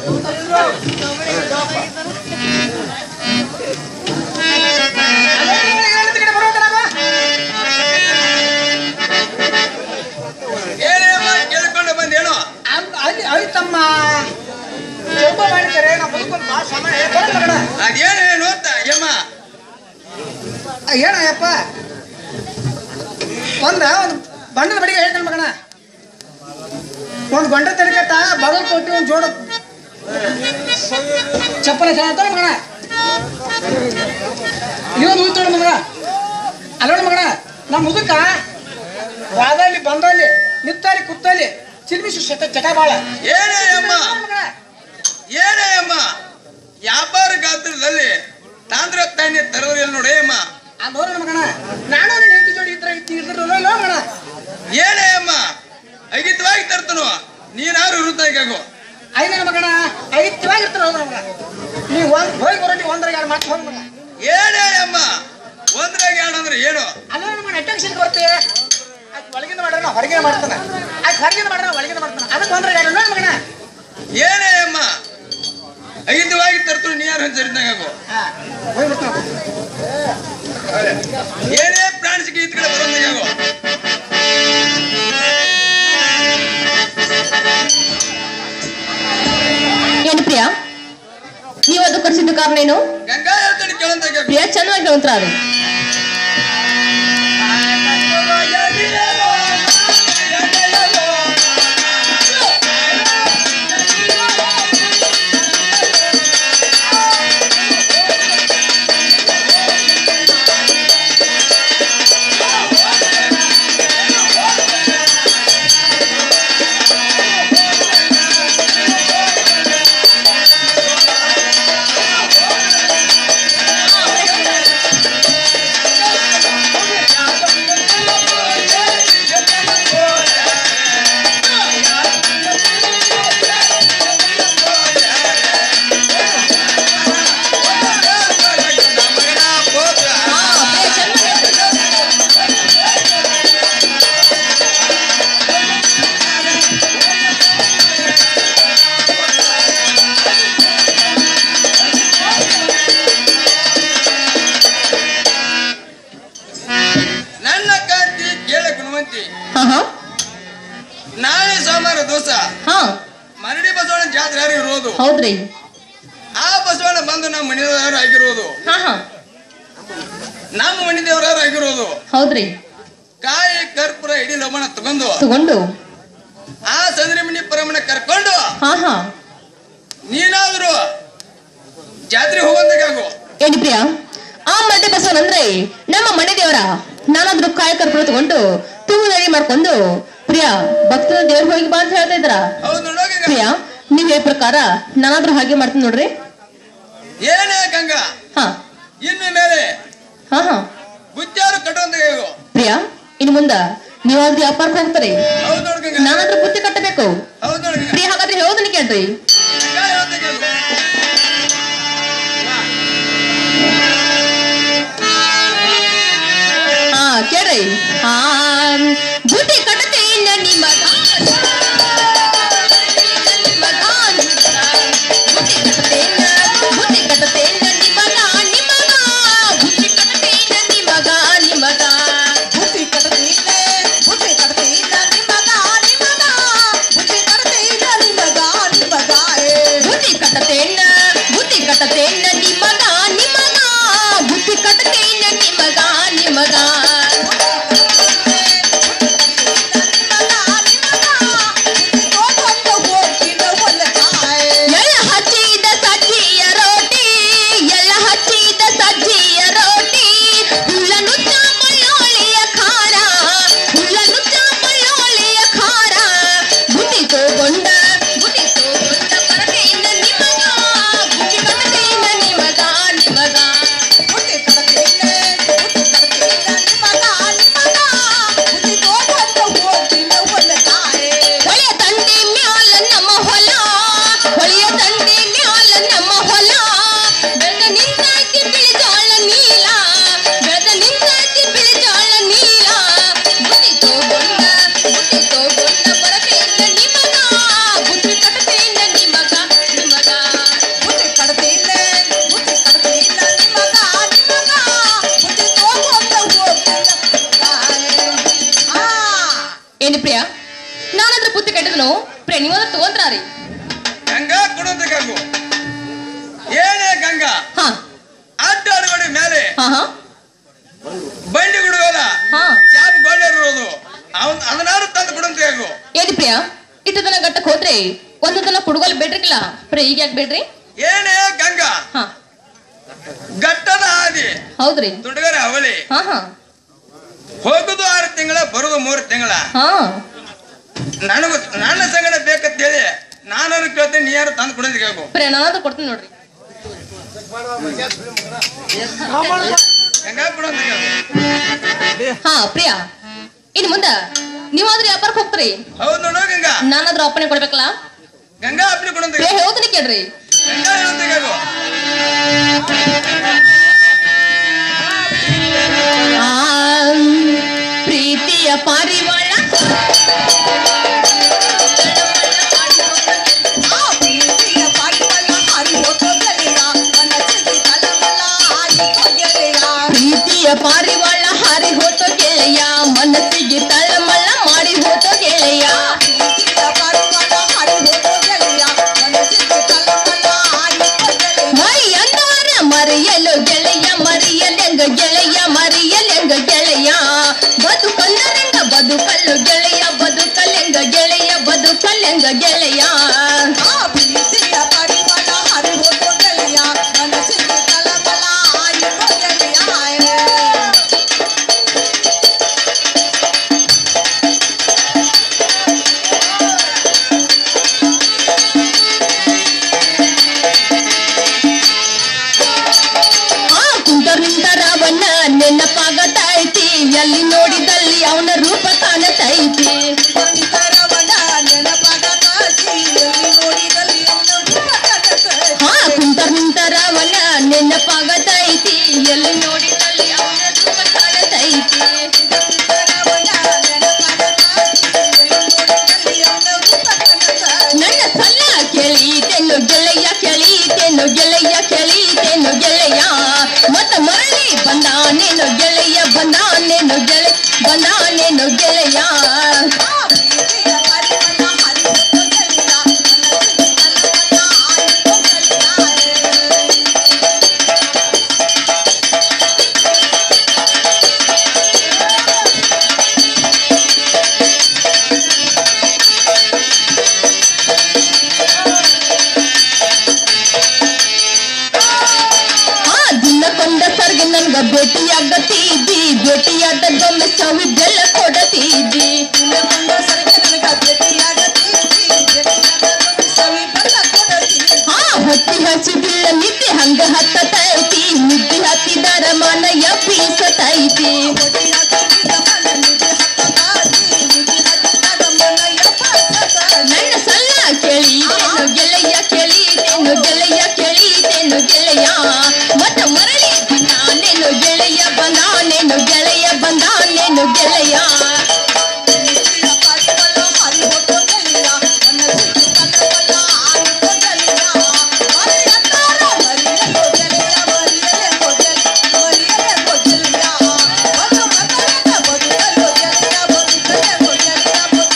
ಏನೇಮ್ಮ ಕೇಳ್ಕೊಂಡು ಬಂದೇನು ಅಲ್ಲಿ ಅಲ್ಲಿ ತಮ್ಮ ಜಂಬ ಮಾಡಿದ್ದಾರೆ ನಾ ಬದುಕೊಂಡು ಭಾಳ ಸಮಯ ಬರೋದು ಮಗನ ಅದೇನು ಏನು ಅಂತ ಯಮ್ಮ ಏನಯ್ಯಪ್ಪ ಒಂದ ಒಂದು ಬಣ್ಣದ ಬಡಿಗೆ ಹೇಳ್ತಾನೆ ಮಗನ ಒಂದು ಗಂಟೆ ತಡಕತ್ತ ಬಗಲ್ ಕೊಟ್ಟು ಒಂದು ಜೋಡ ಚಪ್ಪಲ ಹೇಳ್ತಾನೆ ಮಗನ ಇನ್ನೊಂದು ಉಳಿತಾಳ ಮಗನ ಅಲ್ಲೋಣ ಮಗನ ನಮ್ಮ ಮುದುಕ ವಾದಲ್ಲಿ ಬಂದಲ್ಲಿ ನಿತ್ತಲ್ಲಿ ಕುತ್ತಲ್ಲಿ ಚಿಲ್ಮಿಸಿ ಶತ ಜಟ ಬಾಳ ಏನೇ ಅಮ್ಮ ಮಗನ ಏನೇ ಅಮ್ಮ ವ್ಯಾಪಾರ ಗಾತ್ರದಲ್ಲಿ ತಾಂದ್ರ ತಾಣ್ಯ ತರೋದಿಲ್ಲ ನೋಡಿ ಅಮ್ಮ ಆ ನೋಡೋಣ ಮಗನ ನಾನು ನಿನ್ನ ಹೆಂಡತಿ ಜೋಡಿ ಇದ್ರೆ ಇದ್ದಿರಲ್ಲ ಮಗನ ಏನೇ ಅಮ್ಮ ಅಗಿತವಾಗಿ ತರ್ತನು ನೀನಾರು ವೃತ್ತಾಗು ಐದನ ಮಗನ ಐದವಾಗಿರ್ತಾರ ಹೋದ್ರ ಮಗ ನೀವು ಒಂದ್ ಹೋಗಿ ಬರೋಟಿ ಒಂದ್ರಾಗ ಎರಡು ಮಾತು ಹೋಗಿ ಮಗ ಏನೇ ಅಮ್ಮ ಒಂದ್ರಾಗ ಎರಡು ಅಂದ್ರೆ ಏನು ಅಲ್ಲ ನಮ್ಮ ಅಟೆನ್ಷನ್ ಕೊಡ್ತೆ ಆಕೆ ಒಳಗಿಂದ ಮಾಡ್ರ ಹೊರಗಿನ ಮಾಡ್ತಾನೆ ಆಕೆ ಹೊರಗಿಂದ ಮಾಡ್ರ ಹೊರಗಿಂದ ಮಾಡ್ತಾನೆ ಅದಕ್ಕೆ ಒಂದ್ರಾಗ ಎರಡು ನೋಡಿ ಮಗನ ಏನೇ ಅಮ್ಮ ಅಗಿತವಾಗಿ ತರ್ತನು ನೀ ಯಾರು ಹಂಚರಿದ್ದಾಗು ಹಾ ಹೋಗಿ ಬರ್ತಾನ ಏನೇ ಪ್ರಾಣಿಸಿಗೆ ಈತ ಕಡೆ ಬರೋದಾಗು ಏನು ಪ್ರಿಯಾ ನೀವು ಅದು ಕರ್ಸಿದ್ದು ಕಾರಣ ಏನು ಗಂಗಾ ಹೇಳ್ತಾನೆ ಕೇಳಂತಾಗ ಪ್ರಿಯಾ ಚೆನ್ನಾಗಿ ಹೇಳ್ತಾರ ಅದು ಹಾ, ಪ್ರಿಯಾ ಚೆನ್ನಾಗಿ ಹೇಳ್ತಾರೆ. ನನ್ನ ಕಾಂತಿ ಕೇಳ ಗುಣವಂತಿ ಹಾ ಹಾ ನಾಳೆ ಸೋಮವಾರ ದಿವಸ ಹಾ ಮರಡಿ ಬಸವಣ್ಣ ಜಾತ್ರೆ ಯಾರು ಇರೋದು ಹೌದ್ರಿ ಆ ಬಸವಣ್ಣ ಬಂದು ನಮ್ಮ ಮನೆಯವರು ಆಗಿರೋದು ಹಾ ಹಾ ನಮ್ಮ ಮನೆ ದೇವರಾರು ಆಗಿರೋದು ಹೌದ್ರಿ ಕಾಯಿ ಕರ್ಪೂರ ಇಡೀ ಲವಣ ತಗೊಂಡು ತಗೊಂಡು ಆ ಸಂದ್ರಿ ಮನಿ ಪರಮಣ ಕರ್ಕೊಂಡು ಹಾ ಹಾ ನೀನಾದ್ರು ಜಾತ್ರೆ ಹೋಗಂದಾಗು ಏನು ಪ್ರಿಯಾ ಆ ಮಡ್ಡೆ ಬಸವನ್ ಅಂದ್ರೆ ನಮ್ಮ ಮನೆ ದೇವರ ನಾನಾದ್ರೂ ಕಾಯಿ ಕರ್ಪೂರ ತಗೊಂಡು ತೂಗು ರೆಡಿ ಮಾಡ್ಕೊಂಡು ಪ್ರಿಯಾ ಭಕ್ತರ ದೇವ್ರ ಹೋಗಿ ಬಾ ಅಂತ ಹೇಳ್ತಾ ಇದ್ರ ಹೌದು ನೋಡೋಗ ಪ್ರಿಯಾ ನೀವ್ ಹೇಳ ಪ್ರಕಾರ ನಾನಾದ್ರೂ ಹಾಗೆ ಮಾಡ್ತೀನಿ ನೋಡ್ರಿ ಏನೇ ಗಂಗಾ ಹಾ ಇನ್ನು ಮೇಲೆ ಹಾ ಹಾ ಬುದ್ಧಾರು ಕಟ್ಟುವಂತಾಗು ಪ್ರಿಯಾ ಇನ್ನು ಮುಂದ ನೀವಾದ್ರೂ ವ್ಯಾಪಾರಕ್ಕೆ ಹೋಗ್ತಾರೆ ಹೌದು ನೋಡ್ ಗಂಗಾ ನಾನಾದ್ರೂ ಬುತ್ತಿ ಕಟ್ಟಬೇಕು ಹೌದು ನೋಡ್ ಗಂಗಾ ಪ್ರಿಯಾ ಹಾಗಾದ್ರೆ ಹೇಳೋದನ್ನ ಕೇಳ್ರಿ ಗಂಗಾ ಹೇಳ್ತಾಗು. ಹಾ ಕೇಳ್ರಿ ಹಾ ಬುತ್ತಿ ಕಟ್ಟತೇನ ನಿಮ್ಮ ಬುತ್ತಿ ಕಟ್ಟತೇನ ಬುತ್ತಿ ಕಟ್ಟತೇನ ನಿಮಗ ನಿಮಗ ಬುತ್ತಿ ಕಟ್ಟತೇನ ನಿಮಗ ನಿಮಗ ಬುದ್ಧಿ ಕಟ್ಟತೀನ ಬುದ್ಧಿ ಕಟ್ಟತೀನ ನಿಮಗ ನಿಮಗ ಬುದ್ಧಿ ಕಟ್ಟತೀನ ನಿಮಗ ನಿಮಗ ಏ ಬುತ್ತಿ ಕಟ್ಟತೇನ ಬುತ್ತಿ ಕಟ್ಟತೇನ ನಿಮಗ ನಿಮಗ ಬುತ್ತಿ ಕಟ್ಟತೇನ ನಿಮಗ ನಿಮಗ ಎಳ್ಳ ಹಚ್ಚಿದ ಸಜ್ಜಿಯ ರೋಟಿ ಎಳ್ಳ ಹಚ್ಚಿದ ಸಜ್ಜಿಯ ರೋಟಿ ಹುಲ್ಲ ನುಚ್ಚ ಮಳ್ಳೋಳಿಯ ಖಾರ ಹುಲ್ಲ ನುಚ್ಚ ಮಳ್ಳೋಳಿಯ ಖಾರ ಬುದ್ಧಿ ತಗೊಂಡ ಬುದ್ಧಿ ತಗೊಂಡ ಬರತೇನ ನಿಮಗ ಬುದ್ಧಿ ಕಟ್ಟತೇನ ನಿಮಗ ನಿಮಗ ಬುದ್ಧಿ ಕಟ್ಟತೀನ ಬುದ್ಧಿ ಕಟ್ಟತೀನ ಕುಡಿದ್ಬೇಕು ಏನೇ ಗಂಗಾ ಹಾ ಅಡ್ಡ ಅಡುಗಡೆ ಮೇಲೆ ಹಾ ಹಾ ಬಂಡಿ ಗುಡುವಲ್ಲ ಹಾ ಚಾಪ್ ಗೊಂಡಿರೋದು ಅವನ್ ಅದನ್ನಾರು ತಂದು ಕುಡಿದ್ಬೇಕು ಏನಿ ಪ್ರಿಯ ಇಟ್ಟು ದಿನ ಗಟ್ಟಕ್ ಹೋದ್ರಿ ಒಂದು ದಿನ ಕುಡುಗಲ್ ಬಿಡ್ರಿಕಿಲ್ಲ ಪ್ರಿಯ ಈಗ ಯಾಕೆ ಬಿಡ್ರಿ ಏನೇ ಗಂಗಾ ಹಾ ಗಟ್ಟದ ಹಾದಿ ಹೌದ್ರಿ ತುಡುಗರ ಅವಳಿ ಹಾ ಹಾ ಹೋಗುದು ಆರು ತಿಂಗಳ ಬರುದು ಮೂರು ತಿಂಗಳ ಹಾ ನನಗೂ ನನ್ನ ಸಂಗಡ ಬೇಕಂತೇಳಿ ನಾನು ಕೇಳ್ತೇನೆ ನೀ ಯಾರು ತಂದು ಕುಡಿದ್ಬೇಕು ಪ್ರಿಯ ನಾನಾದ್ರೂ ಕೊಡ್ತೀನಿ ನೋಡ್ರಿ ಹೆಂಗ ಕುಡಂತ ಹಾ ಪ್ರಿಯ ಇನ್ ಮುಂದ ನೀವಾದ್ರೂ ವ್ಯಾಪಾರಕ್ಕೆ ಹೋಗ್ತೀರಿ ಹೌದು ನೋಡು ಗಂಗಾ ನಾನಾದ್ರೂ ಅಪ್ಪನೆ ಕೊಡ್ಬೇಕಲ್ಲ ಗಂಗಾ ಅಪ್ಪನಿ ಕುಡಂತ ಪ್ರಿಯ ಹೇಳ್ತೀನಿ ಕೇಳ್ರಿ ಗಂಗಾ ಹೇಳಂತಬೇಕು ಆ ಪ್ರೀತಿಯ ಪಾರಿವಾಳ ಆ ಪ್ರೀತಿಯ ಪಾರಿವಾಳ ಹಾರಿ ಹೋಗೋ ಗೆಳೆಯ ಮನಸ್ಸಿಗೆ ತಳಮಳ ಆಡಿಕೋ ಗೆಳೆಯ ಪ್ರೀತಿಯ ಪಾರಿವಾಳ ಹಾರಿ ಹೋತೋ ಗೆಳೆಯ ಮನಸ್ಸಿಗೆ ತಳಮಳ ಮಾಡಿ ಹೋತೋ ಗೆಳೆಯ ಪ್ರೀತಿಯ ಪಾರಿವಾಳ ಹಾರಿ ಹೋಗೋ ಗೆಳೆಯ ಮನಸ್ಸಿಗೆ ತಳಮಳ ಆಡಿಕೋ ಗೆಳೆಯ ಮೈ ಅಂದಾರ ಮರೆಯಲು ಗೆಳೆಯ ಮರೆಯಲೆಂಗ ಗೆಳೆಯ ಮರೆಯಲೆಂಗ ಗೆಳೆಯ ಬದುಕಲ್ಲರೆಂಗ ಬದುಕಲ್ಲು ಗೆಳೆಯ ಬದುಕಲೆಂಗ ಗೆಳೆಯ ಬದುಕಲೆಂಗ ಗೆಳೆಯ ಆ ಪ್ರೀತಿಯ ಪಾರಿವಾಳ ಹಾರಿ ಹೋಗೋ ಗೆಳೆಯ ಮನಸ್ಸಿಗೆ ತಳಮಳ ಆಡಿಕೋ ಗೆಳೆಯ ಆ ಕುಂತರ್ ನಿಂತರವನ್ನ ನೆನಪಾಗತೈತಿ ಎಲ್ಲಿ ನೋಡಿದಲ್ಲಿ ಅವನ ರೂಪ ಕಾಣತೈತಿ ಪರಿಸರವನ ನೆನಪಾಗತಾಸಿ ಎಲ್ಲಿ ನೋಡಿದಲ್ಲಿ ಅವನ ರೂಪ ಕಾಣತೈತಿ. ಹಾ ಕುಂತರ್ ನಿಂತರವನ್ನ ನೆನಪಾಗತೈತಿ ಎಲ್ಲಿ ನೋಡಿದಲ್ಲಿ ಅವನ ರೂಪ ಕಾಣತೈತಿ ಪರಿಸರವನ ನೆನಪಾಗತಾಸಿ ಎಲ್ಲಿ ನೋಡಿದಲ್ಲಿ ಅವನ ರೂಪ ಕಾಣತೈತಿ. ನನ್ನ ಸಲ್ಲ ಕೇಳೀತೇನು ಗೆಳೆಯ ಕೇಳೀತೇನು ಗೆಳೆಯ ಕೇಳೀತೇನು ಗೆಳೆಯ ಮತ್ತ ಮರಳಿ ಬಂದಾನೇನು ಗೆಳೆಯ ಬಂದಾನೇನು ಗೆಳೆ ಬಂದಾನೇನು ಗೆಳೆಯ ಆ ಪ್ರೀತಿಯ ಪರಿಮಳ ಹರಿಯುತ್ತ ಗೆಳೆಯ, ಮನಸ್ಸಿಗೆ ಕಲವಲ ಆಯಿತು ಗೆಳೆಯ. ಆ ದಿನ ಕೊಂಡ ಸರ್ಗೆ ನನ್ಗ ಭೇಟಿಯಾಗತ್ತಿದ್ದಿ ಭೇಟಿಯಾದದ್ದೊಮ್ಮೆ ಸವಿ ಬೆಲ್ಲ ಕೊಡತಿದ್ದಿ ನಿನ್ನಕೊಂಡ ಸರಿಗೆ ನನಗ ಭೇಟಿಯಾಗತೀತಿ, ಭೇಟಿಯಾಗಲು ಸವಿ ಬೆಲ್ಲ ಕೊಡತೀತಿ. ಹಾ ಹೊತ್ತಿ ಹಚ್ಚಿ ಬೀಳ ನಿದ್ದೆ ಹಂಗ ಹತ್ತತೈತಿ ನಿದ್ದೆ ಹತ್ತಿದರ ಮನ ಎಬ್ಬಿಸತೈತಿ ಭೇಟಿಯಾಗದಿದ್ದ ಮನ ನಿಧಿ ಹತ್ತತಾತಿ, ನಿಧಿ ಹತ್ತಿದಾಗ ಮನ ಎಬ್ಬಸತಾತಿ. ನನ್ನ ಸಲ್ಲ ಕೇಳೀತೇನು ಗೆಳೆಯ ಕೇಳೀತೇನು ಗೆಳೆಯ ಕೇಳೀತೇನು ಗೆಳೆಯ ಮತ್ತ ಮರಳಿ ಬಂದಾನೇನು ಗೆಳೆಯ ಬಂದಾನೇನು ಗೆಳೆಯ ಬಂದಾನೇನು ಗೆಳೆಯ ಪ್ರೀತಿಯ ಪರಿಮಳ ಹರಿಯುತ್ತ ಗೆಳೆಯ, ಮನಸ್ಸಿಗೆ ಕಲವಲ ಆಯಿತು ಗೆಳೆಯ. ಮರೆಯಲಾರ ಮರೆಯಲು ಗೆಳೆಯ, ಮರೆಯಲೆಂದು ಗೆಳೆಯ, ಮರೆಯಲೆಂದು ಗೆಳೆಯ. ಒಂದು ಮಗನಿಂದ ಬದುಕಲು ಗೆಳೆಯ, ಬದುಕಲೆಂದು ಗೆಳೆಯ,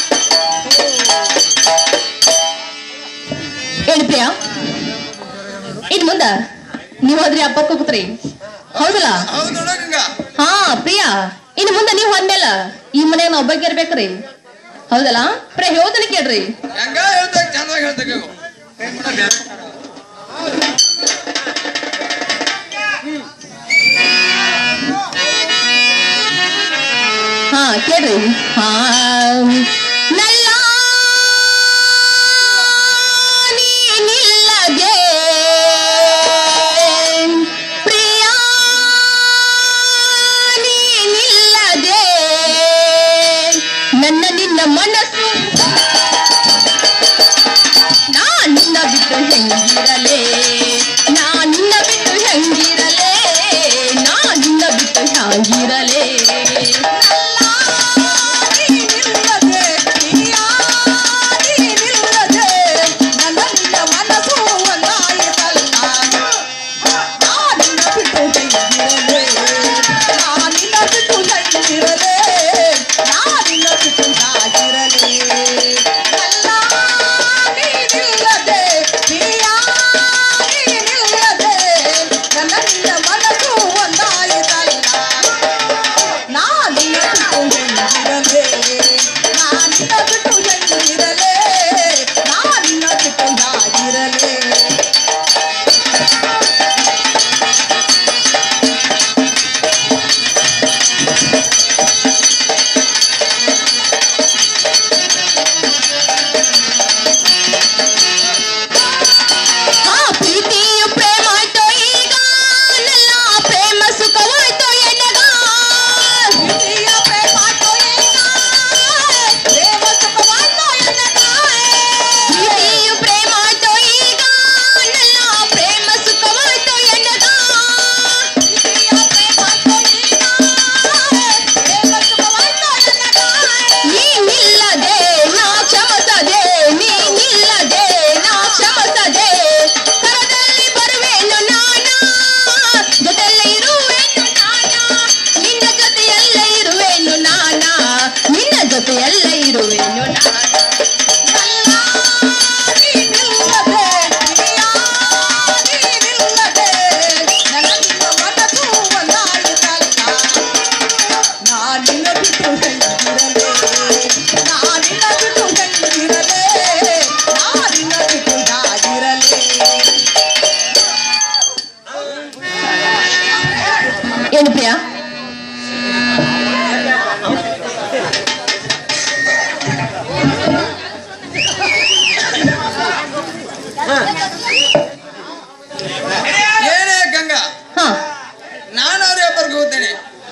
ಏನ್ ಪ್ರಿಯ ಇನ್ ಮುಂದ ನೀವ್ ಹೋದ್ರಿ ಹಬ್ಬಕ್ಕೆ ಹೋಗ್ತ್ರಿ ಹೌದಲ್ಲ ಹೌದು ನೋಡು ಗಂಗಾ ಹಾ ಪ್ರಿಯ ಇನ್ ಮುಂದ ನೀವ್ ಹೋದ್ಮೇಲ ಈ ಮನೆಯಾಗ ನಾ ಒಬ್ಬಕ್ಕೆ ಇರ್ಬೇಕ್ರಿ ಹೌದಲ್ಲ ಪ್ರಿಯ ಹೇಳ್ತೀನಿ ಕೇಳ್ರಿ ಗಂಗಾ ಹೇಳ್ದಾಗ ಚಂದವಾಗಿ ಹೇಳ್ತಬೇಕು ಹಾ ಕೇಳ್ರಿ ಹಾ ನಲ್ಲ ನೀನಿಲ್ಲದೆ ಪ್ರಿಯ ನೀನಿಲ್ಲದೆ ನನ್ನ ನಿನ್ನ ಮನಸ್ಸು ನಾ ನಿನ್ನ ಬಿಟ್ಟು ಹೆಂಗಿರಲೇ ನಾ ನಿನ್ನ ಬಿಟ್ಟು ಹೆಂಗಿರಲೇ ನಾ ನಿನ್ನ ಬಿಟ್ಟು ಹೆಂಗಿರಲೇ ನೀನಿಲ್ಲದೆ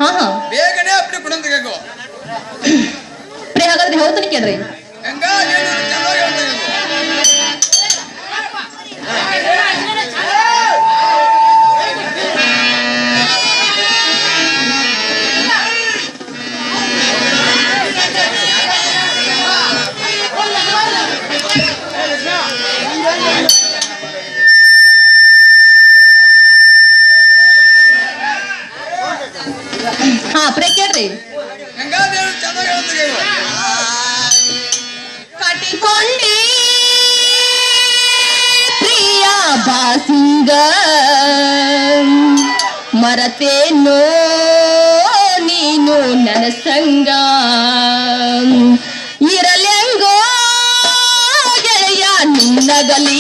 ಹಾ ಹಾ ಬೇಗನೆ ಅಪ್ಪಣೆ ಕೊಡಂತಗೋ ಪ್ರಿಯ ಹಾಗಾದ್ರೆ ಹೇಳ್ತಾನೆ ಕೇಳ್ರಿ ಗಂಗಾ ನೀನು ಚೆನ್ನಾಗಿ ಹೇಳ್ತಗೋ ಹಾ ಪ್ರಿಯ ಕೇಳ್ರಿ ಗಂಗಾ ನೀನು ಚೆನ್ನಾಗಿ ಹೇಳ್ತಗೋ ಕಟ್ಟಿಕೊಂಡಿ ಪ್ರಿಯ ಬಾಸಿಂಗ ಮರತೇನೋ ನೀನು ನನ್ನ ಸಂಗ ಇರಲೆಂಗೋ ಗೆಳೆಯ ನಿನ್ನಗಲಿ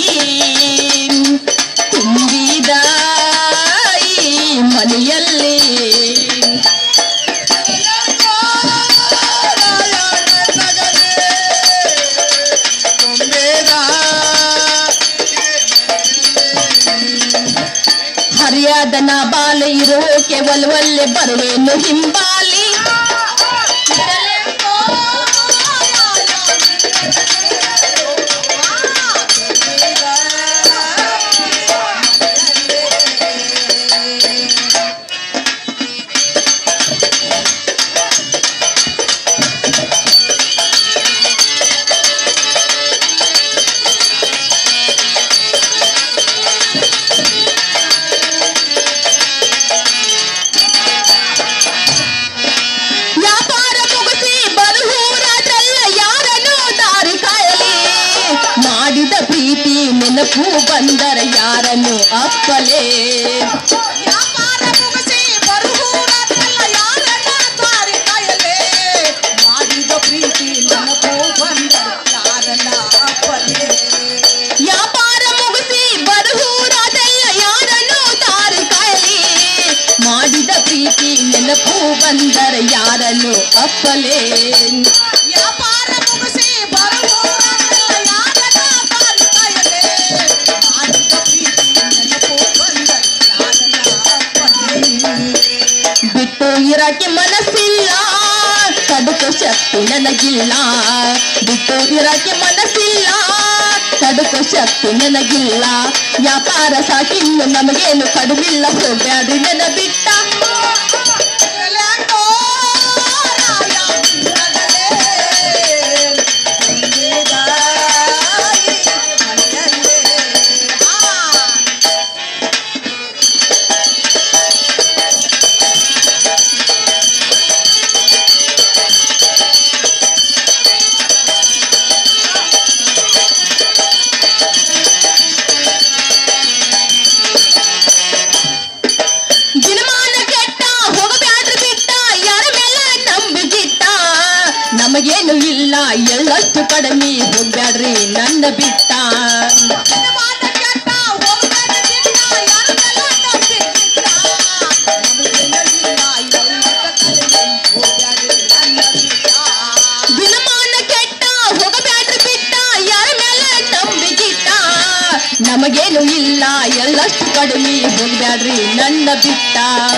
ತುಂಬಿದ ಈ ಮನೆಯಲ್ಲಿ ಹರಿಯಾದನ ಬಾಲ ಇರೋಕೆ ಒಲ್ವಲ್ಲೆ ಬರುವೆನು ಹಿಂಬಾಲಿ ವ್ಯಾಪಾರ ಮುಗಿಸಿ ಬರುವೂರಾದ್ರಲ್ಲ ಯಾರನ್ನು ದಾರಿ ಕಾಯಲಿ ಮಾಡಿದ ಪ್ರೀತಿ ನೆನಪು ಬಂದರ ಯಾರನ್ನು ಅಪ್ಪಲೇ ವ್ಯಾಪಾರ ಮುಗಿಸಿ ಬರುವೂರಾದ್ರಲ್ಲ ಯಾರನ್ನ ದಾರಿ ಕಾಯಲೇ ಮಾಡಿದ ಪ್ರೀತಿ ನೆನಪು ಬಂದ ಯಾರನ್ನ ಅಪ್ಪಲೇ ವ್ಯಾಪಾರ ಮುಗಿಸಿ ಬರುವೂರಾದೆಲ್ಲ ಯಾರನ್ನು ದಾರಿ ಕಾಯಲಿ ಮಾಡಿದ ಪ್ರೀತಿ ನೆನಪು ಬಂದರ ಯಾರನ್ನು ಅಪ್ಪಲೇ ವ್ಯಾಪಾರ ಮುಗಿಸಿ ಬರುವೂರಾದ್ರಲ್ಲ ಯಾರನ್ನ ದಾರಿ ಕಾಯಲೇ ಮಾಡಿದ ಪ್ರೀತಿ ನೆನಪು ಬಂದ ಯಾರನ್ನ ಅಪ್ಪಲೇ ಬಿಟ್ಟು ಇರಕ್ಕೆ ಮನಸ್ಸಿಲ್ಲ ತಡುಕೋ ಶಕ್ತಿ ನನಗಿಲ್ಲ ಬಿಟ್ಟು ಇರಕ್ಕೆ ಮನಸ್ಸಿಲ್ಲ ತಡುಕೋ ಶಕ್ತಿ ನನಗಿಲ್ಲ ವ್ಯಾಪಾರ ಸಾಕಿನ್ನು ನಮಗೇನು ಕಡಿಮಿಲ್ಲ ಹೋಗ್ಬ್ಯಾಡ್ರಿ ನನ್ನ ಬಿಟ್ಟ ದಿನಮಾನ ಕೆಟ್ಟ ಹೋಗಬ್ಯಾಡ್ರಿ ಬಿಟ್ಟ ಯಾರ ಮೇಲೆ ನಂಬಿಗಿಟ್ಟ ನಮಗೇನು ಇಲ್ಲ ಎಳ್ಳಷ್ಟು ಕಡಿಮೆ ಹೋಗ್ಬ್ಯಾಡ್ರಿ ನನ್ನ ಬಿಟ್ಟ ದಿನಮಾನ ಕೆಟ್ಟ ಹೋಗಬ್ಯಾಡ್ರಿ ಬಿಟ್ಟ ಯಾರ ಮೇಲೆ ನಂಬಿಗಿಟ್ಟ ನಮಗೇನು ಇಲ್ಲ ಎಳ್ಳಷ್ಟು ಕಡಿಮೆ ಹೋಗ್ಬ್ಯಾಡ್ರಿ ನನ್ನ ಬಿಟ್ಟ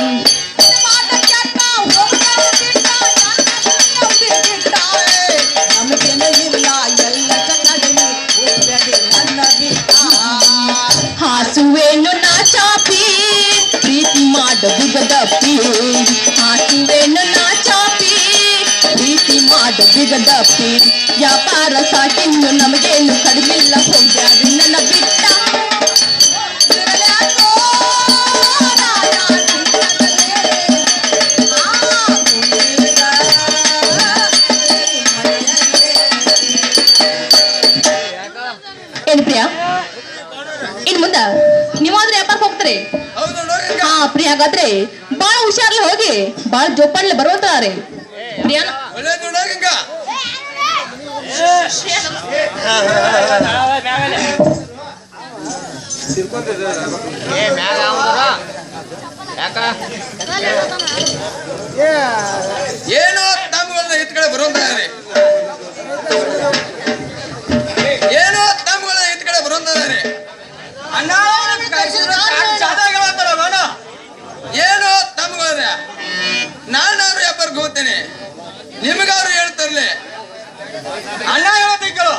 ಹಾಸುವೇನು ನಾ ಚಾಪಿ ಪ್ರೀತಿ ಮಾಡ ಬಿಗದಪ್ಪಿ ಹಾಸುವೇನು ನಾ ಚಾಪಿ ಪ್ರೀತಿ ಮಾಡ ಬಿಗದಪ್ಪಿ ವ್ಯಾಪಾರ ಸಾಕಿನ್ನು ನಮಗೇನು ಕಡಿಮಿಲ್ಲ ಹೋಗ್ಯಾಡ್ರಿ ನನ್ನ ಬಿಟ್ಟ ಏನ್ ಪ್ರಿಯಾ ಇನ್ ಮುಂದ ನೀವಾದ್ರೆ ವ್ಯಾಪಾರಕ್ಕೆ ಹೋಗ್ತಾರೆ ಹೌದು ನೋಡು ಗಂಗಾ ಹಾ ಪ್ರಿಯಾ ಹಾಗಾದ್ರೆ ಬಾಳ ಹುಷಾರ್ಲಿ ಹೋಗಿ ಬಾಳ ಜೋಪಾನ್ಲೆ ಬರುವಂತಾರೆ ಪ್ರಿಯಾನ ಒಳ್ಳೆ ನೋಡ ಗಂಗಾ ಏನೋ ತಮ್ಮಗಳನ್ನ ಇತ್ ಕಡೆ ಬರುವಂತಾರೆ ಏನೋ ತಮ್ಮಗಳನ್ನ ಇತ್ ಕಡೆ ಬರುವಂತಾರೆ ಅಣ್ಣ ಏನೋ ತಮ್ಮಗಳನ್ನ ನಾ ಅಣ್ಣ ಹೇಳ್ತಿ ಕೇಳು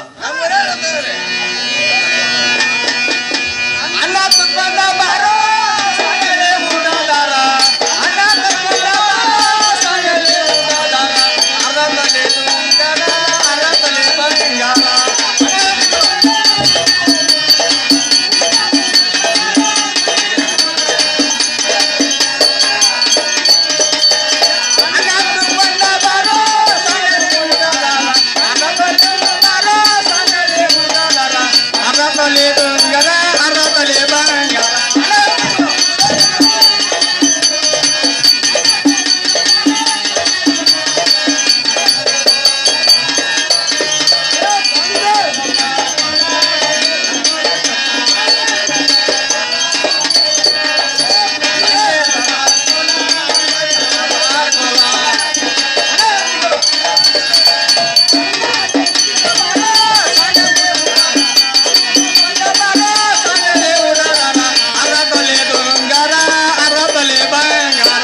ಅಣ್ಣ ತುಪ್ಪಂದ ಬಾರೋ ಸಾಯಲೇ ಮೂಡಲಾರ ಅಣ್ಣ ತುಪ್ಪಂದ ಬಾರೋ ಸಾಯಲೇ ಮೂಡಲಾರ ಅರತಲೆ ತುಂಗರ ಅರತಲೆ ಬಂಗಾರ ಅಣ್ಣ ತುಪ್ಪಂದ ಬಾರೋ ಸಾಯಲೇ ಮೂಡಲಾರ ಅರತಲೆ ಬಾರೋ ಸಾಯಲೇ ಮೂಡಲಾರ ಅರತಲೆ ತುಂಗರ ಅರತಲೆ ಬಂಗಾರ ಅರತಲೆ ತುಂಗರ ಅರತಲೆ ಬಂಗಾರ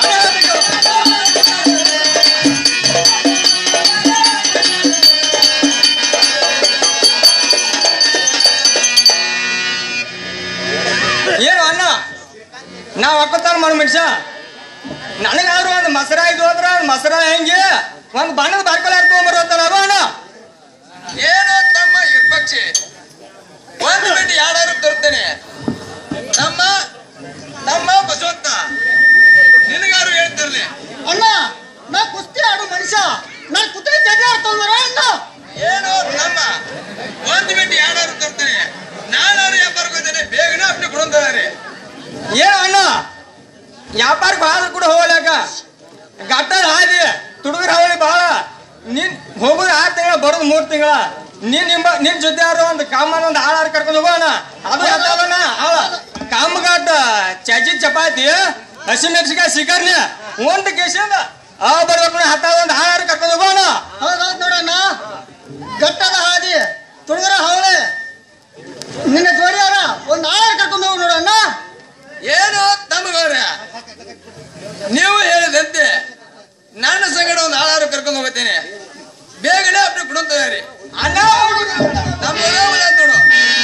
ಏನು ಅಣ್ಣ ನಾವು ಒಕ್ಕತ್ತಾರ ಮಾಡೋ ಮನುಷ್ಯ ನನಗಾದ್ರು ಒಂದು ಮಸರ ಇದು ಹೋದ್ರ ಒಂದು ಮಸರ ಹೆಂಗೆ ಒಂದು ಬಣ್ಣದ ಬರ್ಕಲ್ ಯಾರು ತೊಗೊಂಬರ್ತಾರ ಅದು ಅಣ್ಣ ಏನೋ ತಮ್ಮ ಇರ್ಪಕ್ಷಿ ಒಂದು ಬಿಟ್ಟು ಯಾರು ತರ್ತೇನೆ ನಮ್ಮ ನಮ್ಮ ಬಸವಂತ ನಿನಗಾರು ಹೇಳ್ತಿರ್ಲಿ ಅಣ್ಣ ನಾ ಕುಸ್ತಿ ಆಡು ಮನುಷ್ಯ ನಾ ಕುದುರೆ ಜಗ ಆಡ್ತಂದ್ರ ಅಣ್ಣ ಏನೋ ತಮ್ಮ ಒಂದು ಬಿಟ್ಟು ಯಾರು ತರ್ತೇನೆ ನಾನಾರು ವ್ಯಾಪಾರಕ್ಕೆ ಬೇಗನೆ ಅಪ್ಪನೆ ಕೊಡಂತಾರೆ ಏನು ಅಣ್ಣ ವ್ಯಾಪಾರಕ್ಕೆ ಹಾಲು ಕೂಡ ಹೋಗ್ಲಾಕ ಗಟ್ಟದ ಹಾದಿ ತುಡುಗರ ಹಾವಳಿ ಬಹಳ ನೀನ್ ಹೋಗೋದು ಆರು ತಿಂಗಳ ಬರೋದು ಮೂರು ತಿಂಗಳ ನೀನ್ ನಿಂಬ ನಿನ್ ಜೊತೆ ಯಾರು ಒಂದು ಕಾಮನ ಒಂದು ಹಾಳಾರು ಕರ್ಕೊಂಡು ಹೋಗೋಣ ಅದು ಎತ್ತದನ ಹಾಳ ಕಾಮಗಾಟ ಚಜಿ ಚಪಾತಿ ಹಸಿ ಮೆಣಸಿಕಾಯಿ ಸಿಕರ್ನಿ ಒಂದು ಕೇಸಿಂದ ಆ ಬರ್ಬೇಕು ಹತ್ತ ಒಂದು ಹಾಳಾರು ಕರ್ಕೊಂಡು ಹೋಗೋಣ ಹೌದೌದು ನೋಡಣ್ಣ ಗಟ್ಟದ ಹಾದಿ ತುಳುಗರ ಹವಳೆ ನಿನ್ನ ಜೋಡಿಯಾರ ಒಂದು ಆಳ ಕರ್ಕೊಂಡು ಹೋಗಿ ನೋಡಣ್ಣ ಏನೋ ತಮ್ಮಗವ್ರ ನೀವು ಹೇಳಿದಂತೆ ನನ್ನ ಸಂಗಡ ಒಂದು ಆಳಾರು ಕರ್ಕೊಂಡು ಹೋಗ್ತೇನೆ ಬೇಗನೆ ಅಪ್ಪನೆ ಕೊಡಂತಾರೆ ಅಣ್ಣ ನಮ್ಮ ನೋಡು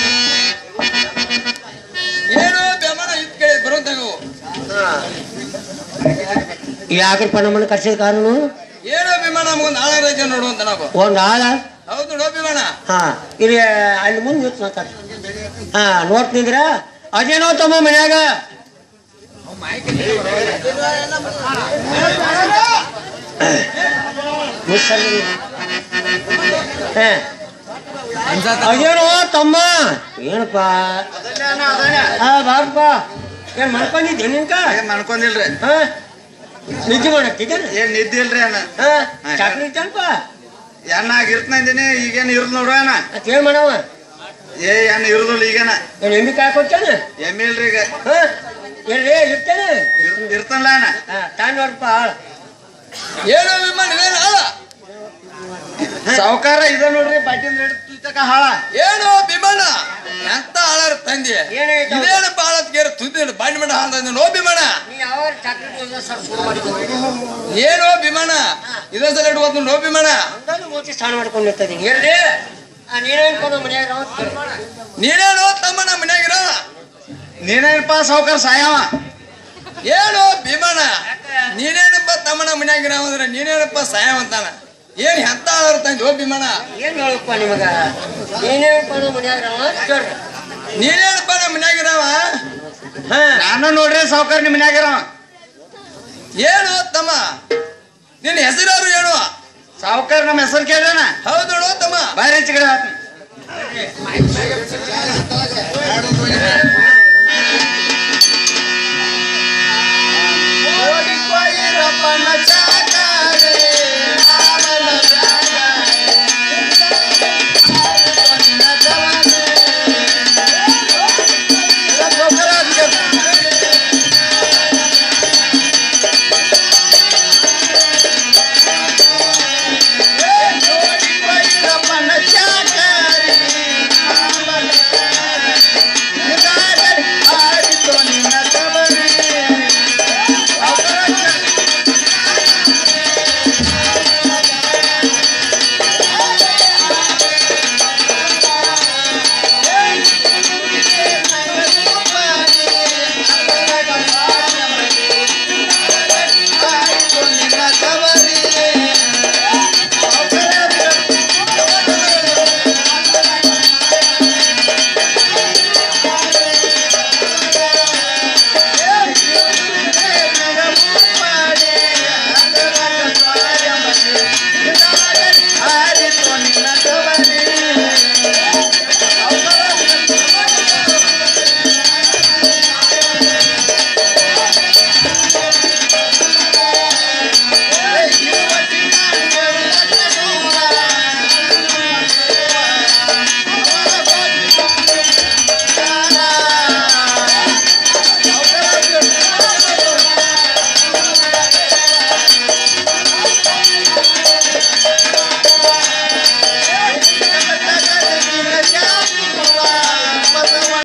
ಏನೋ ಬೆಮನ ಇದ್ ಕಡೆ ಬರುವಂತಾಗವು ಯಾಕ್ರಪ್ಪ ನಮ್ಮನ್ನ ಕರ್ಸಿದ ಕಾರಣ ಏನೋ ವಿಮಾನ ನಮಗೊಂದು ಆಳಾರ ಐತೆ ನೋಡು ಅಂತ ನಾವು ಒಂದ್ ಆಳ ಹೌದು ನೋಡು ವಿಮಾನ ಹಾ ಇಲ್ಲಿ ಅಲ್ಲಿ ಮುಂದೆ ನಿಂತು ಮಾತಾಡ ಹಾ ನೋಡ್ತಿದ್ರ ಅದೇನೋ ತಮ್ಮ ಮನ್ಯಾಗ ಮುಸ್ಸಲ್ಲಿ. ಹಾ. ಅದೇನೋ ತಮ್ಮ ಏನಪ್ಪ ಹಾ ಬಾರಪ್ಪ ಏನ್ ಮಾಡ್ಕೊಂಡಿದ್ದೆ ನಿನ್ಕ ಏನ್ ಅನ್ಕೊಂಡಿಲ್ರಿ ಹಾ ನಿದ್ದೆ ಮಾಡಕ್ತಿದ್ದೇನೆ ಏನ್ ನಿದ್ದಿಲ್ರಿ ಅಣ್ಣ ಹಾ ಚಾಕ್ರಿ ಇತ್ತಲ್ಪ ಎಣ್ಣ ಇರ್ತಂದಿನಿ ಈಗೇನ್ ಇರ್ಲ್ ನೋಡ್ರಿ ಅಣ್ಣ ಅದ್ ಏನ್ ಮಾಡವ ಏ ಎಣ್ಣ ಇರುದಿಲ್ಲ ಈಗೇನ ಏನ್ ಎಮ್ಮಿ ಕಾಯ್ ಕೊಡ್ತಾನೆ ಎಮ್ಮೆ ಇಲ್ರಿ ಈಗ ಹಾ ಎಲ್ಲಿ ಇರ್ತೇನೆ ಇರ್- ಇರ್ತಲ್ಲ ಅಣ್ಣ ಹಾ ತಾಂಡವ್ರಪ್ಪ ಆಳ್ ಏನೋ ವಿಮಾನ ಇದೇನ ಅಲ್ಲ ಸಾವುಕಾರ ಇದ ನೋಡ್ರಿ ಬಾಟಿಲ್ ತುಯ್ತಕ ಹಾಳ ಏನೋ ವಿಮಾನ ಎಂತ ಹಾಳಾರ ತಂದಿ ಏನಾಯ್ತು? ಇದೇನಪ್ಪ ಹಾಳತ್ ಗೇರ್ ತುದ್ದಿ ಬಾಂಡ್ ಮಾಡ ಹಾಳ ತಂದಿ ನೋ ವಿಮಾನ ನೀ ಯಾವ ಚಾಕ್ರಿ ಸರ್ ಶುರು ಮಾಡಿದ್ದು ಏನೋ ವಿಮಾನ ಇದೊಂದ್ ಸಲ ಇಟ್ಕೋತ ನೋ ವಿಮಾನ ಅಂದಾಜು ಮೂತಿ ಸ್ನಾನ ಮಾಡ್ಕೊಂಡಿರ್ತದೀನಿ ಎಲ್ಲಿ ನೀನೇನ್ ಕೊಡು ಮನ್ಯಾಗ ನೀನೇನೋ ತಮ್ಮ ನಮ್ಮ ಮನ್ಯಾಗಿರ ನೀನೇನಪ್ಪ ಸಾವುಕಾರ ಸಾಯವ ಏನೋ ವಿಮಾನ ನೀನೇನಪ್ಪ ತಮ್ಮನ ಮನ್ಯಾಗಿರ ಅಂದ್ರೆ ನೀನೇನಪ್ಪ ಸಾಯವಂತಾನ ಏನ್ ಎಂತ ಹಾಳಾರ ತಂದಿ ಓ ವಿಮಾನ ಏನ್ ಹೇಳಪ್ಪ ನಿಮಗ ನೀನೇನ್ ಕೊಡು ಮನ್ಯಾಗ ಕೇಳ್ರಿ ನೀನೇನಪ್ಪ ನಮ್ಮ ಮನ್ಯಾಗಿರವ ಹಾ ನಾನು ನೋಡ್ರಿ ಸಾವುಕಾರ ನಿಮ್ಮ ಮನ್ಯಾಗಿರ ಏನು ತಮ್ಮ ನಿನ್ನ ಹೆಸರಾರು ಏನು ಸಾವುಕಾರ ನಮ್ಮ ಹೆಸರು ಕೇಳ್ಯಾನ ಹೌದು ನೋಡು ತಮ್ಮ ಬಾರಿ ಚಿಗಡೆ ಹಾಕ್ತೀನಿ